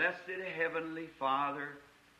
Blessed Heavenly Father,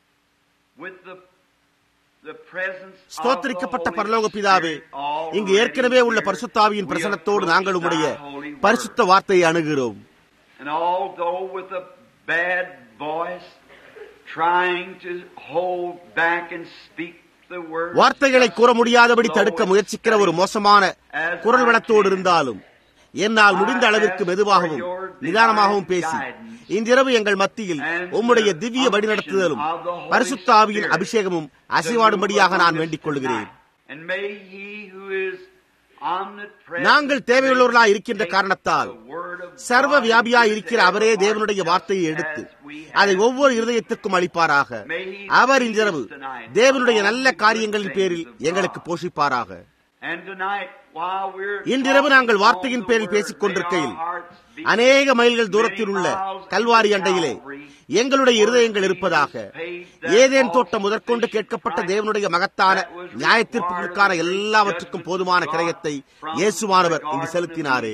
with the the presence of the ஸ்தோத்திரிக்கப்பட்ட Holy பரலோக பிதாவே Spirit already இங்கு ஏற்கனவே உள்ள here, பரிசுத்தாவியின் we பிரசனத்தோடு approach நாங்கள் உம்முடைய thy holy word. பரிசுத்த வார்த்தையை அணுகிறோம் And although with a bad voice, trying to hold back and speak the word, வார்த்தைகளை கூற முடியாதபடி தடுக்க முயற்சிக்கிற ஒரு மோசமான குரல் வளத்தோடு இருந்தாலும் என்னால் முடிந்த அளவிற்கு மெதுவாகவும் நிதானமாகவும் பேசி இன்றிரவு எங்கள் மத்தியில் உம்முடைய திவ்ய வழிநடத்துதலும் பரிசுத்த ஆவியின் அபிஷேகமும் அசைவாடும்படியாக நான் வேண்டிக் கொள்கிறேன் And may he who is omnipresent நாங்கள் தேவையுள்ளவர்களாய் இருக்கின்ற take காரணத்தால் the word of சர்வ God வியாபியாய் into இருக்கிற every அவரே heart தேவனுடைய just வார்த்தையை எடுத்து as we have அதை ஒவ்வொரு இருதயத்துக்கும் அளிப்பாராக அவர் இன்றிரவு தேவனுடைய நல்ல காரியங்களின் பேரில் எங்களுக்கு போஷிப்பாராக And tonight, while we're இன்றிரவு நாங்கள் talking வார்த்தையின் on the பேரில் word, பேசிக் கொண்டிருக்கையில் may our hearts be அநேக மைல்கள் தூரத்தில் உள்ள கல்வாரி அண்டையிலே எங்களுடைய இருதயங்கள் இருப்பதாக ஏதேன் தோட்டம் முதற்கொண்டு கேட்கப்பட்ட தேவனுடைய மகத்தான நியாயத்தீர்ப்புகளுக்கான எல்லாவற்றுக்கும் போதுமான கிரயத்தை இயேசுவானவர் இங்கு செலுத்தினாரே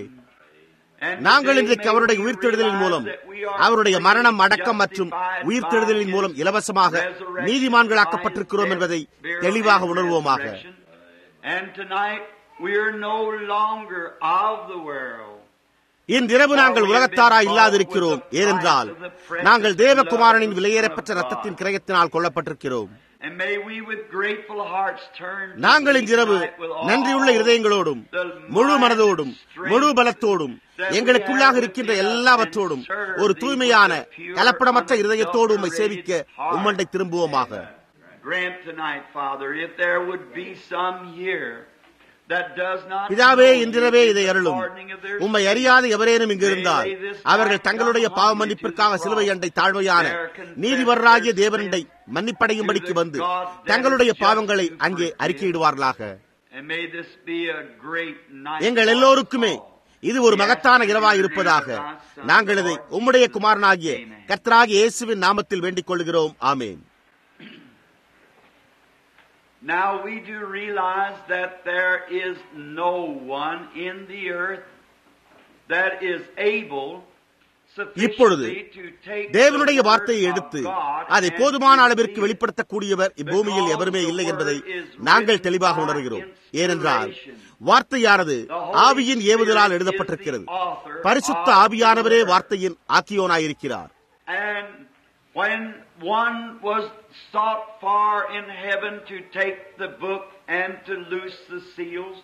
நாங்கள் இன்றைக்கு அவருடைய உயிர்த்தெழுதலின் மூலம் அவருடைய மரணம் அடக்கம் மற்றும் உயிர்த்தெழுதலின் மூலம் இலவசமாக நீதிமான்களாக்கப்பட்டிருக்கிறோம் என்பதை தெளிவாக உணர்வோமாக And tonight we are no longer of the world. இன்றிரவு நாங்கள் உலகத்தாராய் இல்லாதிருக்கிறோம் ஏனென்றால் நாங்கள் தேவகுமாரனின் விலையேறப்பெற்ற ரத்தத்தின் கிரயத்தினால் கொல்லப்பட்டிருக்கிறோம் And may we with grateful hearts turn to நாங்கள் thee இன்றிரவு tonight with all நன்றியுள்ள இருதயங்களோடும் முழு மனதோடும் முழு பலத்தோடும் எங்களுக்குள்ளாக இருக்கின்ற எல்லாவற்றோடும் ஒரு தூய்மையான கலப்படமற்ற இருதயத்தோடு உம்மை சேவிக்க உம்மண்டை திரும்புவோமாக Grant tonight, Father, if there would be some here that does not பிதாவே know இன்றிரவே you, இதை the அருளும் pardoning of their உம்மை sins. அறியாத எவரேனும் இங்கு இருந்தால் அவர்கள் தங்களுடைய பாவ மன்னிப்பிற்காக சிலுவை அண்டை தாழ்வையான நீதிபரராகிய தேவனண்டை மன்னிப்படையும்படிக்கு வந்து தங்களுடைய பாவங்களை அங்கே அறிக்கையிடுவார்களாக And may this be a great night எங்கள் எல்லோருக்குமே இது ஒரு மகத்தான இரவாய் இருப்பதாக நாங்கள் இதை உம்முடைய குமாரனாகிய கர்த்தராகிய இயேசுவின் நாமத்தில் வேண்டிக் கொள்கிறோம் ஆமேன் Now we do realize that there is no one in the earth that is able இப்பொழுது sufficiently to take தேவனுடைய the word வார்த்தையை of எடுத்து God அதை and போதுமான to அளவிற்கு receive it. வெளிப்படுத்தக்கூடியவர் இப்பூமியில் எவருமே இல்லை என்பதை நாங்கள் தெளிவாக உணர்கிறோம் ஏனென்றால் வார்த்தையானது ஆவியின் ஏவுதலால் எழுதப்பட்டிருக்கிறது பரிசுத்த ஆவியானவரே வார்த்தையின் ஆக்கியோனாயிருக்கிறார் And when one was sought far in heaven to take the book and to loose the seals,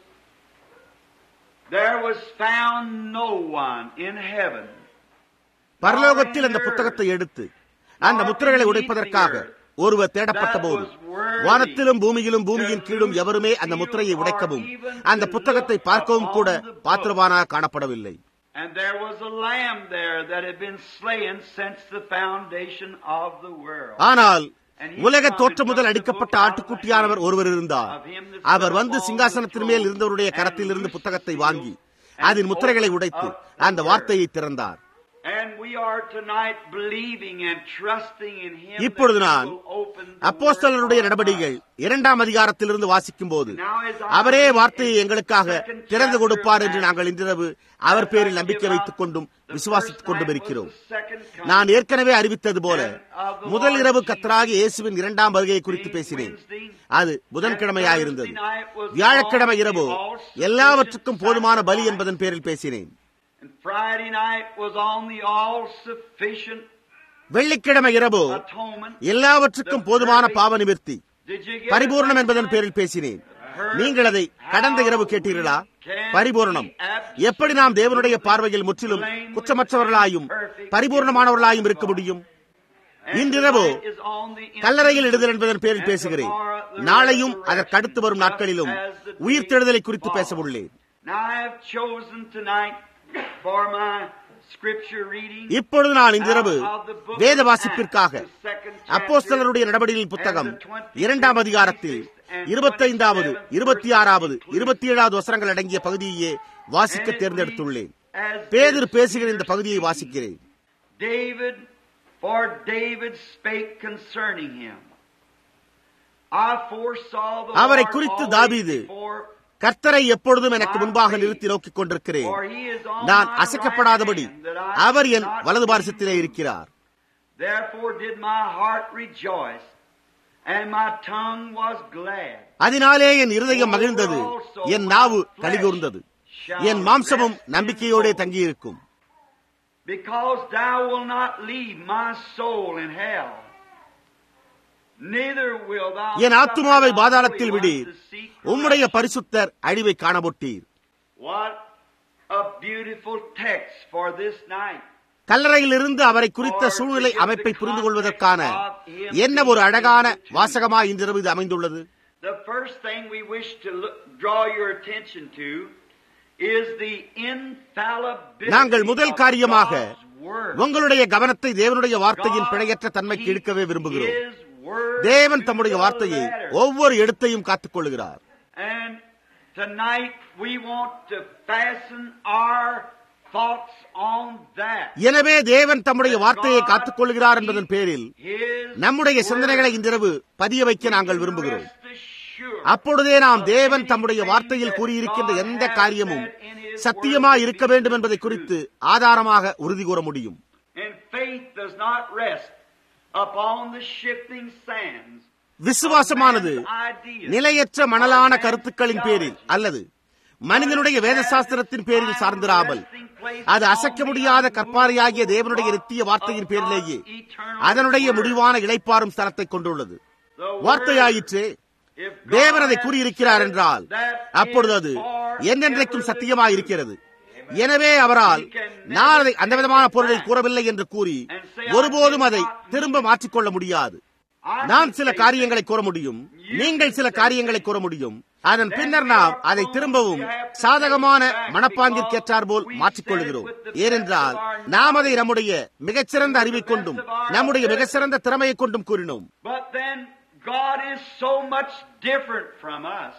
there was found no one in heaven. பரலோகத்தில் அந்த புத்தகத்தை எடுத்து அந்த முத்திரைகளை உடைப்பதற்காக ஒருவர் தேடப்பட்ட போது வானத்திலும் பூமியிலும் பூமியின் கீழும் எவருமே அந்த முத்திரையை உடைக்கவும் அந்த புத்தகத்தை பார்க்கவும் கூட பாத்திரவானாக காணப்படவில்லை And there was a lamb there that had been slain since the foundation of the world. ஆனால் உலக தோற்றம் முதல் அடிக்கப்பட்ட ஆட்டுக்குட்டியானவர் ஒருவர் இருந்தார் அவர் வந்து சிங்காசனத்தின் மேல் இருந்தவருடைய கரத்திலிருந்து புத்தகத்தை வாங்கி அதன் முத்திரைகளை உடைத்து அந்த வார்த்தையை திறந்தார் And we are tonight believing and trusting in Him. that இப்பொழுது He நான் will open the அப்போஸ்தலருடைய word of நடவடிக்கைகள் God. இரண்டாம் அதிகாரத்திலிருந்து வாசிக்கும் போது அவரே வார்த்தையை எங்களுக்காக திறந்து கொடுப்பார் என்று நாங்கள் இன்றிரவு அவர் பேரில் நம்பிக்கை வைத்துக் கொண்டும் விசுவாசித்துக் கொண்டும் இருக்கிறோம் நான் ஏற்கனவே அறிவித்தது போல முதல் இரவு கத்தராகிய இயேசுவின் இரண்டாம் வருகையை குறித்து பேசினேன் அது புதன்கிழமையாயிருந்தது வியாழக்கிழமை இரவோ எல்லாவற்றுக்கும் போதுமான பலி என்பதன் பேரில் பேசினேன் And Friday night was on the all sufficient வெள்ளிக்கிழமை இரவோ atonement. எல்லாவற்றுக்கும் போதுமான பாவ நிவர்த்தி Did you get பரிபூர்ணம் it? என்பதன் பேரில் பேசினேன் நீங்கள் அதை கடந்த இரவு கேட்டீர்களா பரிபூரணம் எப்படி நாம் தேவனுடைய பார்வையில் முற்றிலும் குற்றமற்றவர்களாயும் பரிபூர்ணமானவர்களாயும் இருக்க முடியும் இன்றிரவோ கல்லறையில் இடுதல் என்பதன் பேரில் பேசுகிறேன் நாளையும் அதற்கு அடுத்து வரும் நாட்களிலும் உயிர்த்தெழுதலை குறித்து பேச உள்ளேன் Now I have chosen tonight for my scripture reading இப்பொழுது நான் இன்றிரவு வேத வாசிப்பிற்காக அப்போஸ்தலருடைய நடவடிக்கைகள் புத்தகம் இரண்டாம் அதிகாரத்தில் இருபத்தைந்தாவது இருபத்தி ஆறாவது இருபத்தி ஏழாவது வசனங்கள் அடங்கிய பகுதியையே வாசிக்க தேர்ந்தெடுத்துள்ளேன் பேதர் பேசுகிற இந்த பகுதியை வாசிக்கிறேன் David, for David spake concerning him. I foresaw the அவரை Lord குறித்து always தாவீது, before, கர்த்தரை எப்பொழுதும் எனக்கு முன்பாக நிறுத்தி நோக்கிக் கொண்டிருக்கிறேன் for he is on நான் my அசைக்கப்படாதபடி right hand, that I our should N not வலது be பாரசத்திலே இருக்கிறார் Therefore did my heart rejoice, and my tongue was glad. அதனாலே என் இருதயம் மகிழ்ந்தது என் நாவு கலிகூர்ந்தது என் மாம்சமும் நம்பிக்கையோடே தங்கியிருக்கும் Because thou wilt not leave my soul in hell. Neither will thou என் ஆத்துமாவை suffer thy பாதாளத்தில் Holy One விடீர் to see உம்முடைய corruption. பரிசுத்தர் அழிவை காணபொட்டீர் What a beautiful text for this night. கல்லறையிலிருந்து அவரை குறித்த சூழ்நிலை அமைப்பை புரிந்து கொள்வதற்கான என்ன ஒரு அழகான வாசகமாய் இன்றிரவு இது அமைந்துள்ளது The first thing we wish to look, draw your attention to is the infallibility நாங்கள் முதல் of காரியமாக God's word. உங்களுடைய கவனத்தை தேவனுடைய வார்த்தையின் God பிழையற்ற தன்மைக்கு keeps இழுக்கவே விரும்புகிறோம் His word தேவன் to தம்முடைய the வார்த்தையை letter. ஒவ்வொரு எழுத்தையும் காத்துக் கொள்கிறார் And tonight we want to fasten our thoughts on that. எனவே தேவன் தம்முடைய வார்த்தையை காத்துக் கொள்கிறார் என்பதன் பேரில் His நம்முடைய word. சிந்தனைகளை இன்றிரவு பதிய வைக்க நாங்கள் விரும்புகிறோம் Rest assured அப்பொழுதே நாம் தேவன் தம்முடைய வார்த்தையில் கூறியிருக்கின்ற எந்த காரியமும் சத்தியமா இருக்க வேண்டும் என்பதை குறித்து ஆதாரமாக உறுதி கூற முடியும் And faith does not rest upon the shifting sands. விசுவாசமானது of man's ideas. நிலையற்ற மணலான கருத்துக்களின் பேரில் அல்லது மனிதனுடைய வேதசாஸ்திரத்தின் பேரில் சார்ந்திராமல் அது அசைக்க முடியாத கற்பாறையாகிய தேவனுடைய நித்திய வார்த்தையின் பேரிலேயே அதனுடைய முடிவான இளைப்பாறும் ஸ்தலத்தை கொண்டுள்ளது The word, வார்த்தையாயிற்றே if God தேவன் அதை has கூறியிருக்கிறார் said என்றால் that அப்பொழுது is அது forever என்றென்றைக்கும் the சத்தியமாயிருக்கிறது எனவே அவரால் நான் அதை அந்த விதமான பொருளில் கூறவில்லை என்று கூறி ஒருபோதும் அதை திரும்ப மாற்றிக்கொள்ள முடியாது I நான் can சில say காரியங்களை கூற முடியும் நீங்கள் சில காரியங்களை கூற முடியும் அதன் பின்னர் நாம் அதை திரும்பவும் சாதகமான மனப்பாங்கிற்கேற்றார் போல் மாற்றிக்கொள்கிறோம் ஏனென்றால் நாம் அதை நம்முடைய மிகச்சிறந்த அறிவை கொண்டும் நம்முடைய மிகச்சிறந்த திறமையை கொண்டும் கூறினோம் But then God is so much different from us.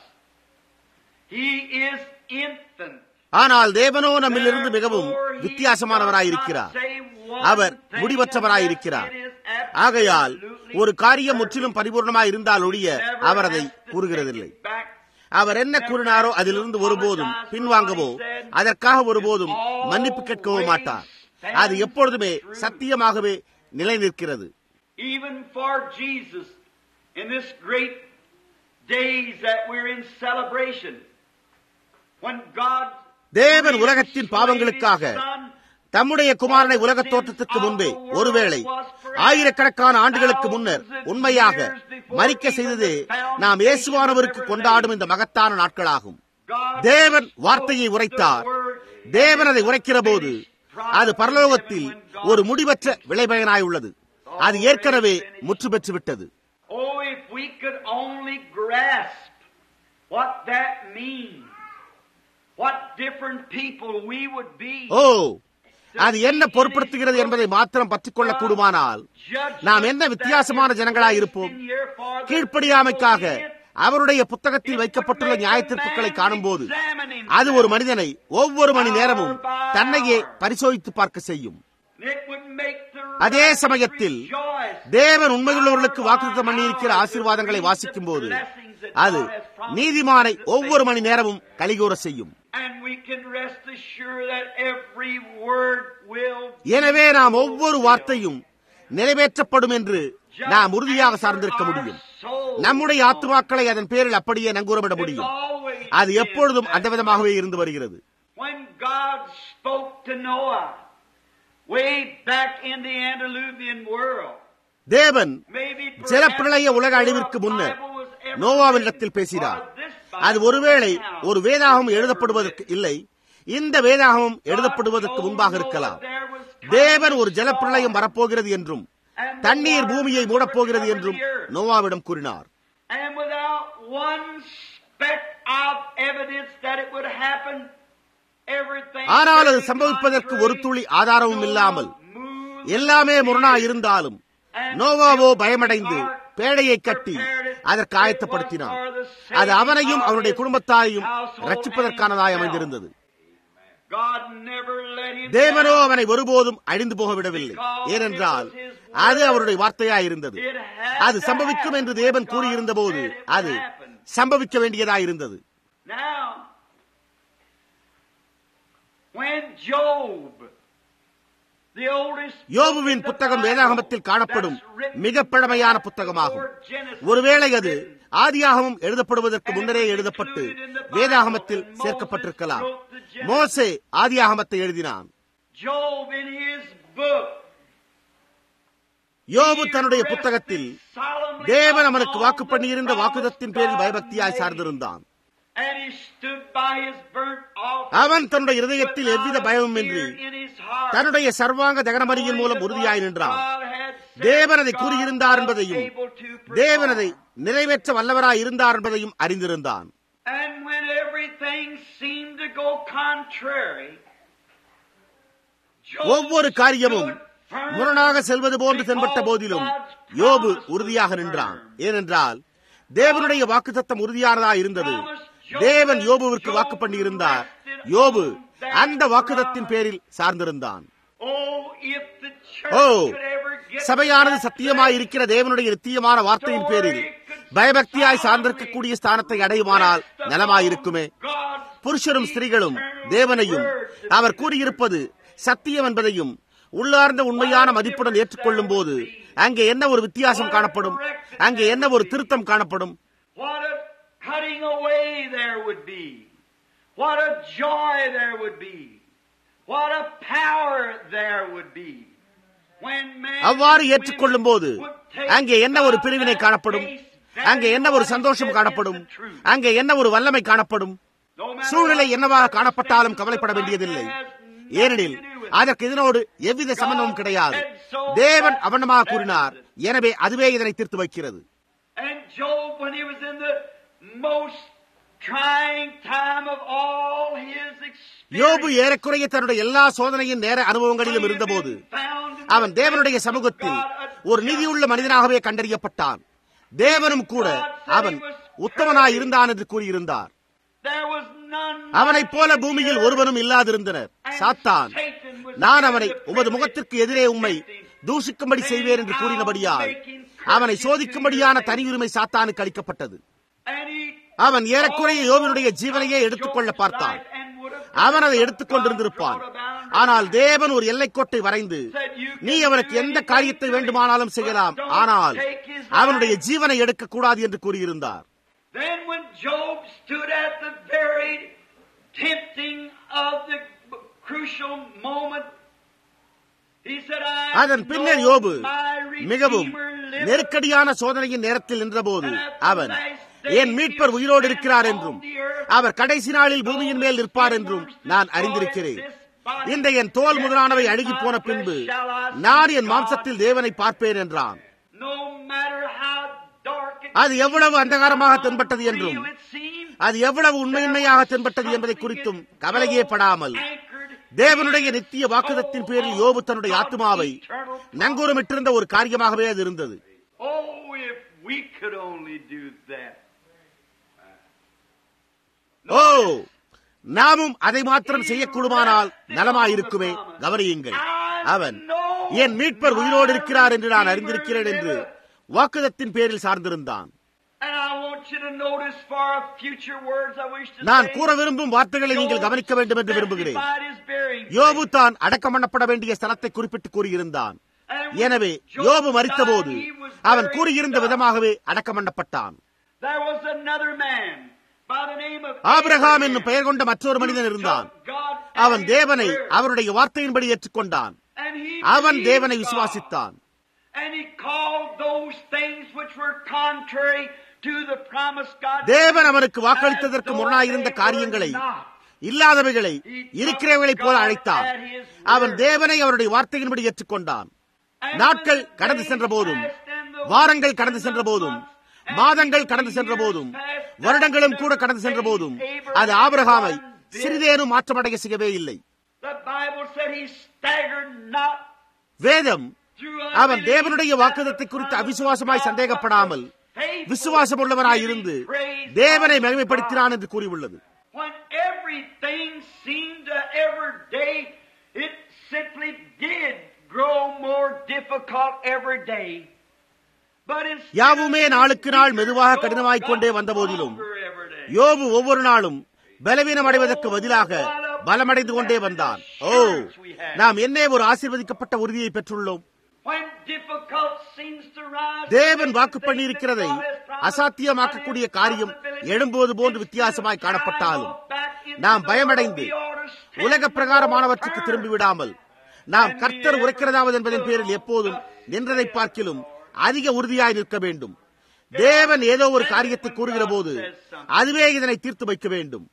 He is infinite. ஆனால் தேவனோ நம்மிலிருந்து மிகவும் வித்தியாசமானவராயிருக்கிறார் அவர் முடிவற்றவராயிருக்கிறார் ஆகையால் ஒரு காரியம் முற்றிலும் பரிபூர்ணமாய் இருந்தால் ஒழிய அவர் அதை கூறுகிறதில்லை அவர் என்ன கூறினாரோ அதிலிருந்து ஒருபோதும் பின்வாங்கவோ அதற்காக ஒருபோதும் மன்னிப்பு கேட்கவோ மாட்டார் அது எப்பொழுதுமே சத்தியமாகவே நிலை நிற்கிறது Even for Jesus, in this great days that we're in celebration, when God தேவன் உலகத்தின் பாவங்களுக்காக தம்முடைய குமாரனை உலக தோற்றத்திற்கு முன்பே ஒருவேளை ஆயிரக்கணக்கான ஆண்டுகளுக்கு முன்னர் உண்மையாக மறிக்க செய்ததே நாம் இயேசுவானவருக்கு கொண்டாடும் இந்த மகத்தான நாட்களாகும் தேவன் வார்த்தையை உரைத்தார் தேவன் அதை உரைக்கிற போது அது பரலோகத்தில் ஒரு முடிவற்ற விளைபயனாய் உள்ளது அது ஏற்கனவே முற்று பெற்று விட்டது Oh, if we could only grasp what that means, what different people we would be. ஓ அது என்ன பொருட்படுத்துகிறது என்பதை மாத்திரம் பற்றிக்கொள்ள கூடுமானால் நாம் என்ன வித்தியாசமான ஜனங்களாய் இருப்போம் கீழ்ப்படியாமைக்காக அவருடைய புத்தகத்தில் வைக்கப்பட்டுள்ள நியாயத்தீர்ப்புகளை காணும்போது அது ஒரு மனிதனை ஒவ்வொரு மணி நேரமும் தன்னையே பரிசோதித்து பார்க்க செய்யும் அதே சமயத்தில் தேவன் உண்மையுள்ளவர்களுக்கு வாக்குத்தம் பண்ணியிருக்கிற ஆசீர்வாதங்களை வாசிக்கும் போது அது நீதிமானை ஒவ்வொரு மணி நேரமும் கலிகூற செய்யும் எனவே நாம் ஒவ்வொரு வார்த்தையும் நிறைவேற்றப்படும் என்று நாம் உறுதியாக சார்ந்திருக்க முடியும் நம்முடைய ஆத்துமாக்களை அதன் பேரில் அப்படியே நங்கூரமிட முடியும் அது எப்பொழுதும் அந்த விதமாகவே இருந்து வருகிறது When God spoke to Noah way back in the antediluvian world, தேவன் maybe ஜலப்பிரளய உலக அழிவிற்கு முன்னர் நோவாவினிடத்தில் பேசினார் அது ஒருவேளை ஒரு வேதாகம் எழுதப்படுவதற்கு இல்லை இந்த வேதாகமும் எழுதப்படுவதற்கு முன்பாக இருக்கலாம் தேவன் ஒரு ஜலப்பிரளயம் வரப்போகிறது என்றும் தண்ணீர் பூமியை மூடப்போகிறது என்றும் நோவாவிடம் கூறினார் And without one speck of evidence that it would happen, everything ஆனால் அது சம்பவிப்பதற்கு ஒரு துளி ஆதாரமும் இல்லாமல் எல்லாமே முரணா இருந்தாலும் நோவாவோ பயமடைந்து பேழையை கட்டி அதற்கு ஆயத்தப்படுத்தினான் அது அவனையும் அவனுடைய குடும்பத்தாரையும் ரட்சிப்பதற்கானதாய் அமைந்திருந்தது God never let him தேவனோ அவனை ஒருபோதும் அழிந்து போக விடவில்லை ஏனென்றால் அது அவருடைய வார்த்தையாய் இருந்தது அது சம்பவிக்கும் என்று தேவன் கூறியிருந்த போது அது சம்பவிக்க வேண்டியதாயிருந்தது Now, when Job The oldest யோபுவின் புத்தகம் வேதாகமத்தில் காணப்படும் மிக பழமையான புத்தகமாகும் ஒருவேளை அது ஆதியாகமம் எழுதப்படுவதற்கு முன்னரே எழுதப்பட்டு வேதாகமத்தில் சேர்க்கப்பட்டிருக்கலாம் மோசே ஆதியாகமத்தை எழுதினான் Job in his book. யோபு தன்னுடைய புத்தகத்தில் தேவன் அவனுக்கு வாக்கு பண்ணியிருந்த வாக்குதத்தின் பேரில் பயபக்தியாய் சார்ந்திருந்தான் And he stood by his burnt offering அவன் தன்னுடைய இருதயத்தில் எவ்வித பயமும் இன்றி fear in his heart. தன்னுடைய சர்வாங்க தகனபலியின் மூலம் உறுதியாய் நின்றான் தேவன் அதை கூறியிருந்தார் என்பதையும் தேவன் அதை நிறைவேற்ற வல்லவராய் இருந்தார் என்பதையும் அறிந்திருந்தான் And when everything seemed to go contrary, Job ஒவ்வொரு காரியமும் stood firm முரணாக செல்வது போன்று தென்பட்ட போதிலும் யோபு உறுதியாக நின்றான் ஏனென்றால் தேவனுடைய வாக்குத்தத்தம் உறுதியானதா இருந்தது தேவன் யோபுவிற்கு வாக்கு பண்ணியிருந்தார் யோபு அந்த வாக்குதத்தின் பேரில் சார்ந்திருந்தான் Oh, if the church O could ever get சபையானது that சத்தியமாய் இருக்கிற தேவனுடைய நித்தியமான வார்த்தையின் பேரில் பயபக்தியாய் சார்ந்திருக்கக்கூடிய ஸ்தானத்தை அடையுமானால் நலமாயிருக்குமே God's புருஷரும் ஸ்திரீகளும் தேவனையும் அவர் கூறியிருப்பது சத்தியம் என்பதையும் உள்ளார்ந்த உண்மையான மதிப்புடன் ஏற்றுக்கொள்ளும் போது அங்கே என்ன ஒரு வித்தியாசம் காணப்படும் அங்கே என்ன ஒரு திருத்தம் காணப்படும் What a cutting away there would be. What a joy there would be. What a power there would be. When man அவ்வாறு and ஏற்றுக்கொள்ளும் போது women would take அங்கே என்ன ஒரு God பிரிவினை at காணப்படும் face அங்கே என்ன ஒரு value, சந்தோஷம் what he காணப்படும் said is the truth. அங்கே என்ன ஒரு வல்லமை காணப்படும் No matter சூழ்நிலை what என்னவாக காணப்பட்டாலும் circumstances கவலைப்பட look like, வேண்டியதில்லை that has nothing ஏனெனில் to do with it. அதற்கு இதனோடு எவ்வித சம்பந்தமும் கிடையாது தேவன் அவனமாக கூறினார் எனவே அதுவே இதனை தீர்த்து வைக்கிறது And Job, when he was in the most trying time of all his யோபு experience, ஏறக்குறைய தன்னுடைய எல்லா சோதனையின் நேர அனுபவங்களிலும் இருந்தபோது அவன் தேவனுடைய சமூகத்தில் ஒரு நீதியுள்ள மனிதனாகவே கண்டறியப்பட்டான் தேவனும் கூட அவன் உத்தமனாய் இருந்தான் என்று கூறியிருந்தார் There was none அவனைப் போல பூமியில் ஒருவனும் இல்லாதிருந்தனர் சாத்தான் நான் அவனை உமது முகத்திற்கு எதிரே உம்மை தூஷிக்கும்படி செய்வேன் என்று கூறினபடியால் அவனை சோதிக்கும்படியான தனியுரிமை சாத்தானுக்கு அளிக்கப்பட்டது And he அவன் ஏறக்குறைய யோபினுடைய ஜீவனையே எடுத்துக்கொள்ள பார்த்தான் அவன் அதை எடுத்துக் கொண்டிருந்திருப்பான் ஆனால் தேவன் ஒரு எல்லைக்கோட்டை வரைந்து நீ அவனுக்கு எந்த காரியத்தை வேண்டுமானாலும் செய்யலாம் ஆனால் அவனுடைய ஜீவனை எடுக்கக்கூடாது என்று கூறியிருந்தார் Then when Job stood at the very tempting of the crucial moment, he said, I அதன் பின்னர் know யோபு my மிகவும் Redeemer liveth." நெருக்கடியான சோதனையின் நேரத்தில் நின்றபோது அவன் என் மீட்பர் உயிரோடு இருக்கிறார் என்றும் அவர் கடைசி நாளில் பூமியின் மேல் நிற்பார் என்றும் நான் அறிந்திருக்கிறேன் இந்த என் தோல் முதலானவை அழுகி போன பின்பு நான் என் மாம்சத்தில் தேவனை பார்ப்பேன் என்றான் No matter how dark it அது எவ்வளவு அந்தகாரமாக தென்பட்டது என்றும் real it seemed, அது எவ்வளவு உண்மையுண்மையாக தென்பட்டது என்பதை குறித்தும் கவலையே படாமல் anchored தேவனுடைய நித்திய வாக்குதத்தின் பேரில் யோபு தன்னுடைய ஆத்மாவை நங்கூரமிட்டிருந்த ஒரு காரியமாகவே அது இருந்தது Oh, if we could only do that. ஓ நாமும் அதை மாத்திரம் செய்யக்கூடுமானால் நலமாயிருக்குமே கவனியுங்கள் அவன் என் மீட்பர் உயிரோடு இருக்கிறார் என்று நான் அறிந்திருக்கிறேன் என்று வாக்குதத்தின் பேரில் சார்ந்திருந்தான் And I want you to notice for future words I wish to நான் say. கூற விரும்பும் வார்த்தைகளை நீங்கள் கவனிக்க வேண்டும் என்று விரும்புகிறேன் Specified his burying யோபு place. தான் அடக்கம் பண்ணப்பட வேண்டிய ஸ்தலத்தை குறிப்பிட்டு கூறியிருந்தான் And when எனவே Job யோபு மறித்தபோது died, he was அவன் buried கூறியிருந்த in விதமாகவே அடக்கம் பண்ணப்பட்டான் There was another man by the name of Abraham என்னும் பெயர் கொண்ட மற்றொரு மனிதன் இருந்தான் God அவன் தேவனை அவருடைய வார்த்தையின்படி ஏற்றுக்கொண்டான் And he அவன் believed தேவனை God. விசுவாசித்தான் And he called those things which were contrary to the promise God தேவன் அவனுக்கு வாக்களித்ததற்கு முரணாயிருந்த காரியங்களை இல்லாதவைகளை இருக்கிறவைகளைப் போல அழைத்தான் அவன் தேவனை அவருடைய வார்த்தையின்படி ஏற்றுக்கொண்டான் நாட்கள் கடந்து சென்ற போதும் வாரங்கள் கடந்து சென்ற போதும் மாதங்கள் கடந்து சென்ற போதும் வருடங்களும் கூட கடந்து சென்ற போதும் அது ஆபிரகாமை சிறிதேனும் மாற்றமடைய செய்யவே இல்லை The Bible said he staggered not வேதம் through அவன் தேவனுடைய வாக்குதத்தை குறித்து அவிசுவாசமாய் சந்தேகப்படாமல் விசுவாசம் உள்ளவராயிருந்து தேவனை மகிமைப்படுத்தினான் என்று கூறியுள்ளது When everything seemed to every day, it simply did grow more difficult every day. But instead யாவுமே of நாளுக்கு நாள் getting மெதுவாக weaker, கடினமாய்க் கொண்டே God வந்த போதிலும் stronger every day. யோபு ஒவ்வொரு நாளும் பலவீனம் அடைவதற்கு பதிலாக பலமடைந்து கொண்டே வந்தான் ஓ நாம் என்ன ஒரு ஆசீர்வதிக்கப்பட்ட உறுதியை பெற்றுள்ளோம் தேவன் வாக்கு பண்ணியிருக்கிறதை அசாத்தியமாக்கக்கூடிய காரியம் எழும்புவது போன்று வித்தியாசமாய் காணப்பட்டாலும் நாம் பயமடைந்து உலக பிரகாரமானவற்றுக்கு திரும்பி விடாமல் நாம் கர்த்தர் உரைக்கிறதாவது என்பதன் பேரில் எப்போதும் நின்றதை பார்க்கிலும் அதிக உறுதியாய் நிற்க வேண்டும் தேவன் ஏதோ ஒரு காரியத்தை கூறுகிற போது அதுவே இதனை தீர்த்து வைக்க வேண்டும்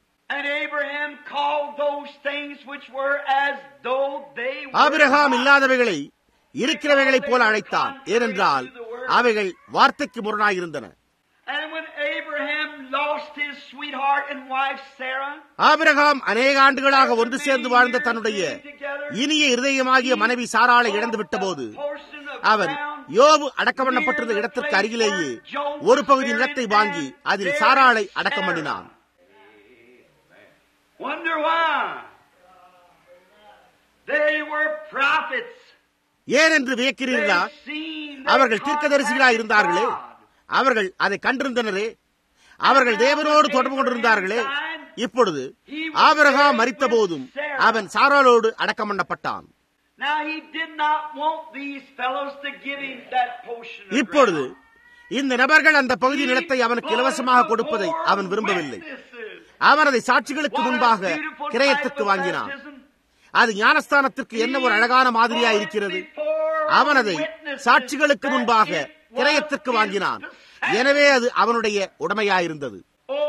ஆபிரகாம் இல்லாதவைகளை இருக்கிறவைகளைப் போல அழைத்தான் ஏனென்றால் அவைகள் வார்த்தைக்கு முரணாயிருந்தன ஆபிரகாம் அநேக ஆண்டுகளாக ஒன்று சேர்ந்து வாழ்ந்த தன்னுடைய இனிய இருதயமாகிய மனைவி சாராளை இழந்து விட்ட போது அவன் யோபு அடக்கம் பண்ணப்பட்டிருந்த இடத்திற்கு அருகிலேயே ஒரு பகுதி நிலத்தை வாங்கி அதில் சாராளை அடக்கம் பண்ணினான் ஏன் என்று வியக்கிறீர்களா அவர்கள் தீர்க்கதரிசிகளாய் இருந்தார்களே அவர்கள் அதை கண்டிருந்தனரே அவர்கள் தேவனோடு தொடர்பு கொண்டிருந்தார்களே இப்பொழுது ஆபரகாம் மறித்த போதும் அவன் சாராளோடு அடக்கம் பண்ணப்பட்டான் இப்பொழுது இந்த நபர்கள் அந்த பகுதி நிலத்தை அவனுக்கு இலவசமாக கொடுப்பதை அவன் விரும்பவில்லை அவன் அதை சாட்சிகளுக்கு முன்பாக கிரயத்துக்கு வாங்கினான் அது ஞானஸ்தானத்திற்கு என்ன ஒரு அழகான மாதிரியா இருக்கிறது அவன் அதை சாட்சிகளுக்கு முன்பாக கிரயத்திற்கு வாங்கினான் எனவே அது அவனுடைய உடமையாயிருந்தது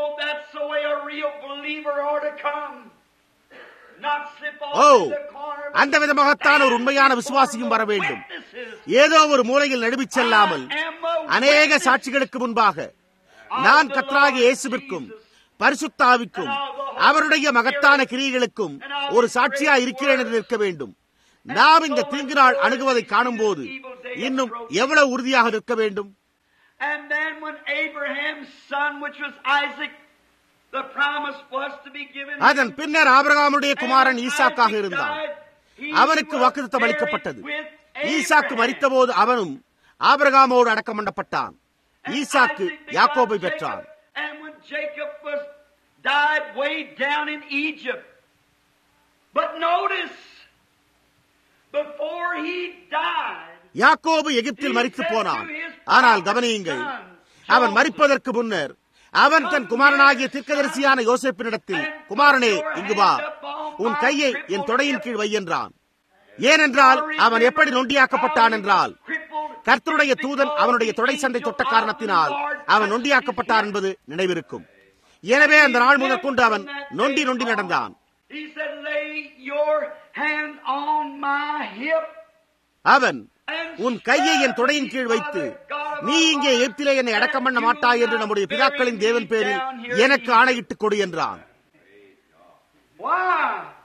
ஓ அந்த விதமாகத்தான் ஒரு உண்மையான விசுவாசியும் வர வேண்டும் ஏதோ ஒரு மூலையில் நழுவிச் செல்லாமல் அநேக சாட்சிகளுக்கு முன்பாக நான் கத்ராக இயேசுவிற்கும் பரிசுத்தாவிக்கும் அவருடைய மகத்தான கிரியைகளுக்கும் ஒரு சாட்சியா இருக்கிறேன் என்று நிற்க வேண்டும் நாம் இந்த தீங்கு நாள் அணுகுவதை காணும் போது இன்னும் எவ்வளவு உறுதியாக நிற்க வேண்டும் And then when Abraham's son, which was Isaac, the promise was to be given அதன் பின்னர் ஆபிரகாமுடைய குமாரன் ஈசாக்காக இருந்தான் அவனுக்கு வாக்குத்தம் அளிக்கப்பட்டது ஈசாக்கு மறித்தபோது அவனும் ஆபிரகாமோடு அடக்கம் பண்ணப்பட்டான் ஈசாக்கு யாக்கோபை பெற்றான் And when Jacob was died way down in Egypt. But notice, before he died, யாக்கோபு எகிப்தில் மறித்து போனான் ஆனால் கவனியுங்கள் அவன் மறிப்பதற்கு முன்னர் அவன் தன் குமாரனாகிய தீர்க்கதரிசியான யோசேப்பினிடத்தில் குமாரனே இங்கு வா உன் கையை என் தொடையின் கீழ் வை என்றான் ஏனென்றால் அவன் எப்படி நொண்டியாக்கப்பட்டான் என்றால் கர்த்தருடைய தூதன் அவனுடைய தொடை சண்டை தொட்ட காரணத்தினால் அவன் நொண்டியாக்கப்பட்டான் என்பது நினைவிருக்கும் எனவே அந்த நாள் முதற்கொண்டு அவன் நொண்டி நொண்டி நடந்தான் he said, Lay your hand on my hip. அவன் உன் கையை என் தொடையின் கீழ் வைத்து நீ இங்கே எப்திலே என்னை அடக்கம் பண்ண மாட்டாய் என்று நம்முடைய பிதாக்களின் தேவன் பேரில் எனக்கு ஆணையிட்டுக் கொடு என்றான் Why?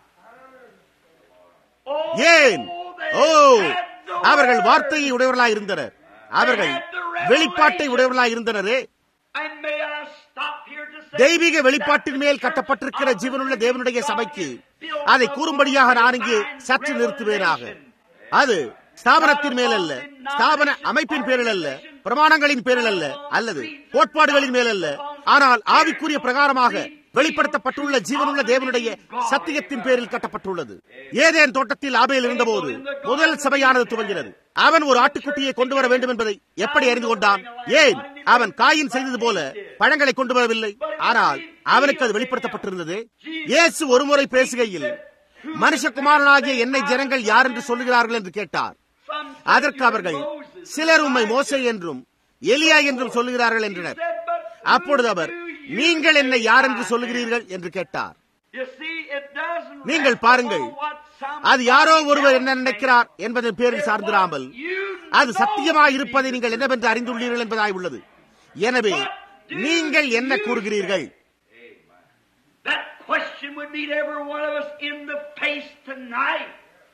Oh, ஏன் they ஓ had the அவர்கள் word. வார்த்தையை உடையவர்களாய் இருந்தனர் அவர்கள் வெளிப்பாட்டை உடையவர்களாய் இருந்தனரே And may I stop here to say, தெய்வீக வெளிப்பாட்டின் மேல் கட்டப்பட்டிருக்கிற ஜீவனுள்ள தேவனுடைய சபைக்கு அதை கூறும்படியாக நான் இங்கே சற்று நிறுத்துவேனாக அது ஸ்தாபனத்தின் மேல் அல்ல ஸ்தாபன அமைப்பின் பேரில் அல்ல பிரமாணங்களின் பேரில் அல்ல அல்லது கோட்பாடுகளின் மேல் அல்ல ஆனால் ஆவிக்குரிய பிரகாரமாக வெளிப்படுத்தப்பட்டுள்ள ஜீவனுள்ள தேவனுடைய சத்தியத்தின் பேரில் கட்டப்பட்டுள்ளது ஏதேன் தோட்டத்தில் ஆபேல் இருந்தபோது முதல் சபையானது துவங்கினது அவன் ஒரு ஆட்டுக்குட்டியை கொண்டு வர வேண்டும் என்பதை எப்படி அறிந்து கொண்டான் ஏன் அவன் காயின் செய்தது போல பழங்களை கொண்டு வரவில்லை ஆனால் அவனுக்கு அது வெளிப்படுத்தப்பட்டிருந்தது இயேசு ஒருமுறை பேசுகையில் மனுஷகுமாரனாகிய என்னை ஜனங்கள் யார் என்று சொல்லுகிறார்கள் என்று கேட்டார் Some அதற்கு அவர்கள் சிலர் உம்மை மோசே என்றும் எலியா என்றும் சொல்லுகிறார்கள் என்றனர் said, but அப்பொழுது அவர் நீங்கள் என்னை யார் என்று சொல்லுகிறீர்கள் என்று கேட்டார் you see, it doesn't நீங்கள் rest பாருங்கள் upon what some அது யாரோ ஒருவர் என்ன நினைக்கிறார் என்பதன் பேரில் சார்ந்திராமல் you அது சத்தியமாய் இருப்பதை நீங்கள் என்னவென்று அறிந்துள்ளீர்கள் என்பதாய் உள்ளது எனவே நீங்கள் என்ன கூறுகிறீர்கள் That question would meet every one of us in the face tonight.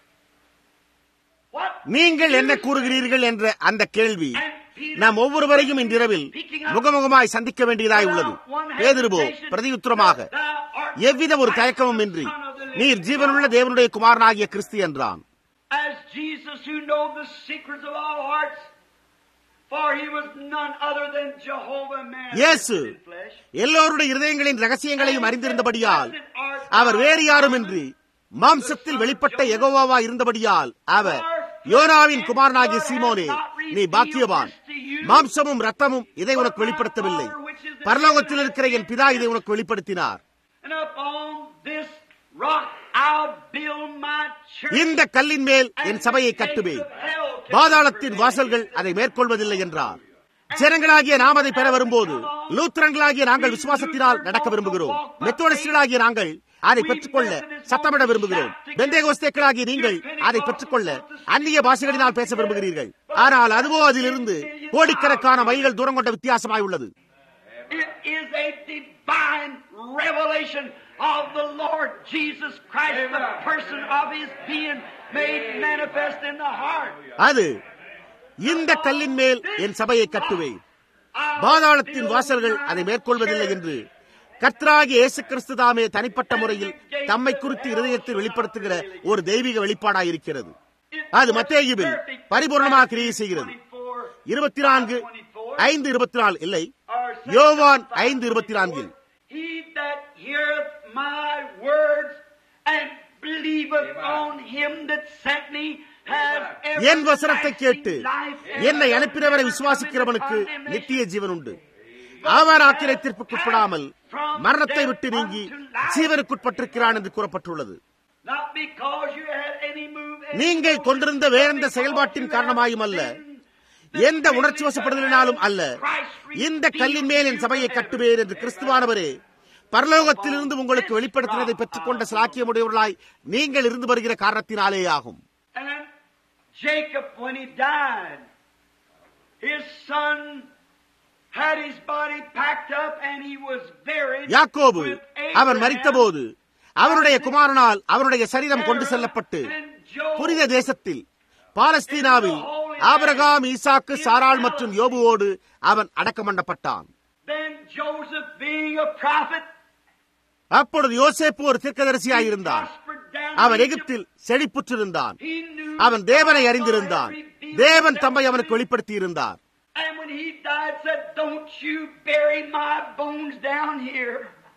What? நீங்கள் என்ன கூறுகிறீர்கள் என்ற அந்த கேள்வி நாம் ஒவ்வொருவரையும் இன்றிரவில் முகமுகமாய் சந்திக்க வேண்டியதாய் உள்ளது பேதிருபோ பிரதியுத்தரமாக எவ்வித ஒரு தயக்கமும் இன்றி நீர் ஜீவனுள்ள தேவனுடைய குமாரனாகிய கிறிஸ்து என்றான் As Jesus, who knows the secrets of all hearts, For he was none other than Jehovah man. இயேசு எல்லோருடைய இருதயங்களின் ரகசியங்களையும் அறிந்திருந்தபடியால் அவர் வேறு யாருமின்றி மாம்சத்தில் வெளிப்பட்ட எகோவாவா இருந்தபடியால் அவர் யோனாவின் குமாரனாகிய சீமோனே நீ பாக்கியவான் மாம்சமும் ரத்தமும் இதை உனக்கு வெளிப்படுத்தவில்லை பரலோகத்தில் இருக்கிற என் பிதா இதை உனக்கு வெளிப்படுத்தினார் And upon this rock I'll build my church. இந்த கல்லின் மேல் என் சபையை கட்டுவேன் பாதாளத்தின் வாசல்கள் அதை மேற்கொள்வதில்லை என்றார் ஜனங்களாகிய நாம் அதை பெற வரும்போது லூத்திரன்களாகிய நாங்கள் விசுவாசத்தினால் நடக்க விரும்புகிறோம் மெத்தோடிஸ்டர்களாகிய நாங்கள் அதை பெற்றுக்கொள்ள சத்தமிட விரும்புகிறோம் பெந்தேகோஸ்தேக்களாகிய நீங்கள் அதை பெற்றுக்கொள்ள அந்நிய பாஷைகளினால் பேச விரும்புகிறீர்கள் ஆனால் அதுவோ அதிலிருந்து கோடிக்கணக்கான மைல்கள் தூரம் கொண்ட வித்தியாசமாய் உள்ளது It is a divine revelation of the Lord Jesus Christ, the person of his being made manifest in the heart. அது இந்த கல்லின் மேல் என் சபையை கட்டுவேன் பாதாளத்தின் வாசல்கள் அதை மேற்கொள்வதில்லை என்று கர்த்தராகிய இயேசு கிறிஸ்து தாமே தனிப்பட்ட முறையில் தம்மை குறித்து இருதயத்தில் வெளிப்படுத்துகிற ஒரு தெய்வீக வெளிப்பாடாயிருக்கிறது அது மத்தேயுவில் பரிபூர்ணமாக கிரியை செய்கிறது இருபத்தி நான்கு ஐந்து இருபத்தி நாலு இல்லை யோவான் ஐந்து இருபத்தி நான்கில் He that heareth my words and believeth on him that sent me has என் வசனத்தை கேட்டு everlasting life. என்னை அனுப்பினவரை விசுவாசிக்கிறவனுக்கு நித்திய ஜீவன் உண்டு அவர் ஆக்கிரை தீர்ப்புக்குட்படாமல் மரணத்தை விட்டு நீங்கி ஜீவனுக்குட்பட்டிருக்கிறான் என்று கூறப்பட்டுள்ளது Not because you had any move, any நீங்கள் கொண்டிருந்த வேறெந்த செயல்பாட்டின் காரணமாயும் அல்ல எந்த உணர்ச்சி வசப்படுதலினாலும் அல்ல இந்த கல்லின் மேல் என் சபையை கட்டுவேன் என்று கிறிஸ்துவானவரே பரலோகத்திலிருந்து உங்களுக்கு வெளிப்படுத்தினதை பெற்றுக்கொண்ட சிலாக்கியமுடையவர்களாய் நீங்கள் இருந்து வருகிற காரணத்தினாலே ஆகும் And Jacob, when he died, his son had his body packed up and he was buried. யாக்கோபு with அவன் Abraham மரித்தபோது அவருடைய குமாரனால் அவருடைய சரீரம் கொண்டு செல்லப்பட்டு and Job. புனித தேசத்தில் பாலஸ்தீனாவில் ஆபிரகாம் ஈசாக்கு சாராள் மற்றும் யோபுவோடு அவன் அடக்கம் பண்ணப்பட்டான் Then Joseph, being a prophet, அப்பொழுது யோசேப்பு ஒரு தீர்க்கதரிசியாயிருந்தான் prospered down அவன் in Egypt. எகிப்தில் செழிப்புற்றிருந்தான் He knew அவன் தேவனை God அறிந்திருந்தான் had revealed தேவன் himself தம்மை to அவனுக்கு him. வெளிப்படுத்தி இருந்தார் And when he died, said, Don't you bury my bones down here.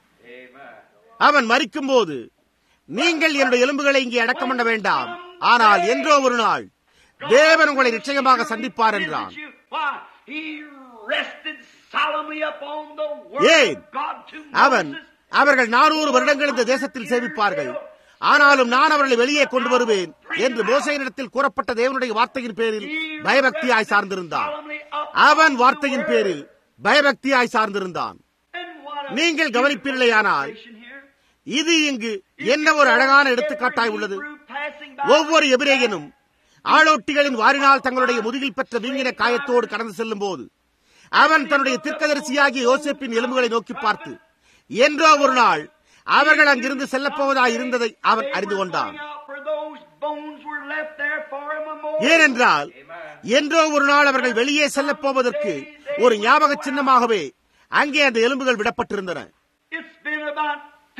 அவன் மரிக்கும்போது நீங்கள் என்னுடைய எலும்புகளை இங்கே அடக்கம் பண்ண வேண்டாம் ஆனால் என்றோ ஒரு நாள் தேவன் உங்களை நிச்சயமாக சந்திப்பார் என்றான் Why? He rested solemnly upon the word ஏன்? of God to அவன் Moses. அவர்கள் நானூறு வருடங்கள் இந்த தேசத்தில் சேவிப்பார்கள் ஆனாலும் நான் அவர்களை வெளியே கொண்டு வருவேன் என்று மோசையினிடத்தில் கூறப்பட்ட தேவனுடைய வார்த்தையின் பேரில் பயபக்தியாய் சார்ந்திருந்தான் அவன் வார்த்தையின் பேரில் பயபக்தியாய் சார்ந்திருந்தான் And what a நீங்கள் கவனிப்பீர்களேயானால் illustration here. இது இங்கு என்ன ஒரு அழகான எடுத்துக்காட்டாய் உள்ளது Hebrew passing by ஒவ்வொரு எபிரேயனும் ஆளோட்டிகளின் வாரினால் தங்களுடைய முதுகில் பெற்ற வீங்கின காயத்தோடு கடந்து செல்லும் போது அவன் தன்னுடைய தீர்க்கதரிசியாகிய யோசேப்பின் எலும்புகளை நோக்கி பார்த்து என்றோ ஒரு நாள் அவர்கள் அங்கிருந்து செல்லப்போவதாய் இருந்ததை அவன் அறிந்து கொண்டான் For those bones were left there for a memorial. ஏனென்றால் என்றோ ஒரு நாள் அவர்கள் வெளியே செல்லப் போவதற்கு ஒரு ஞாபக சின்னமாகவே அங்கே அந்த எலும்புகள் விடப்பட்டிருந்தன It's been about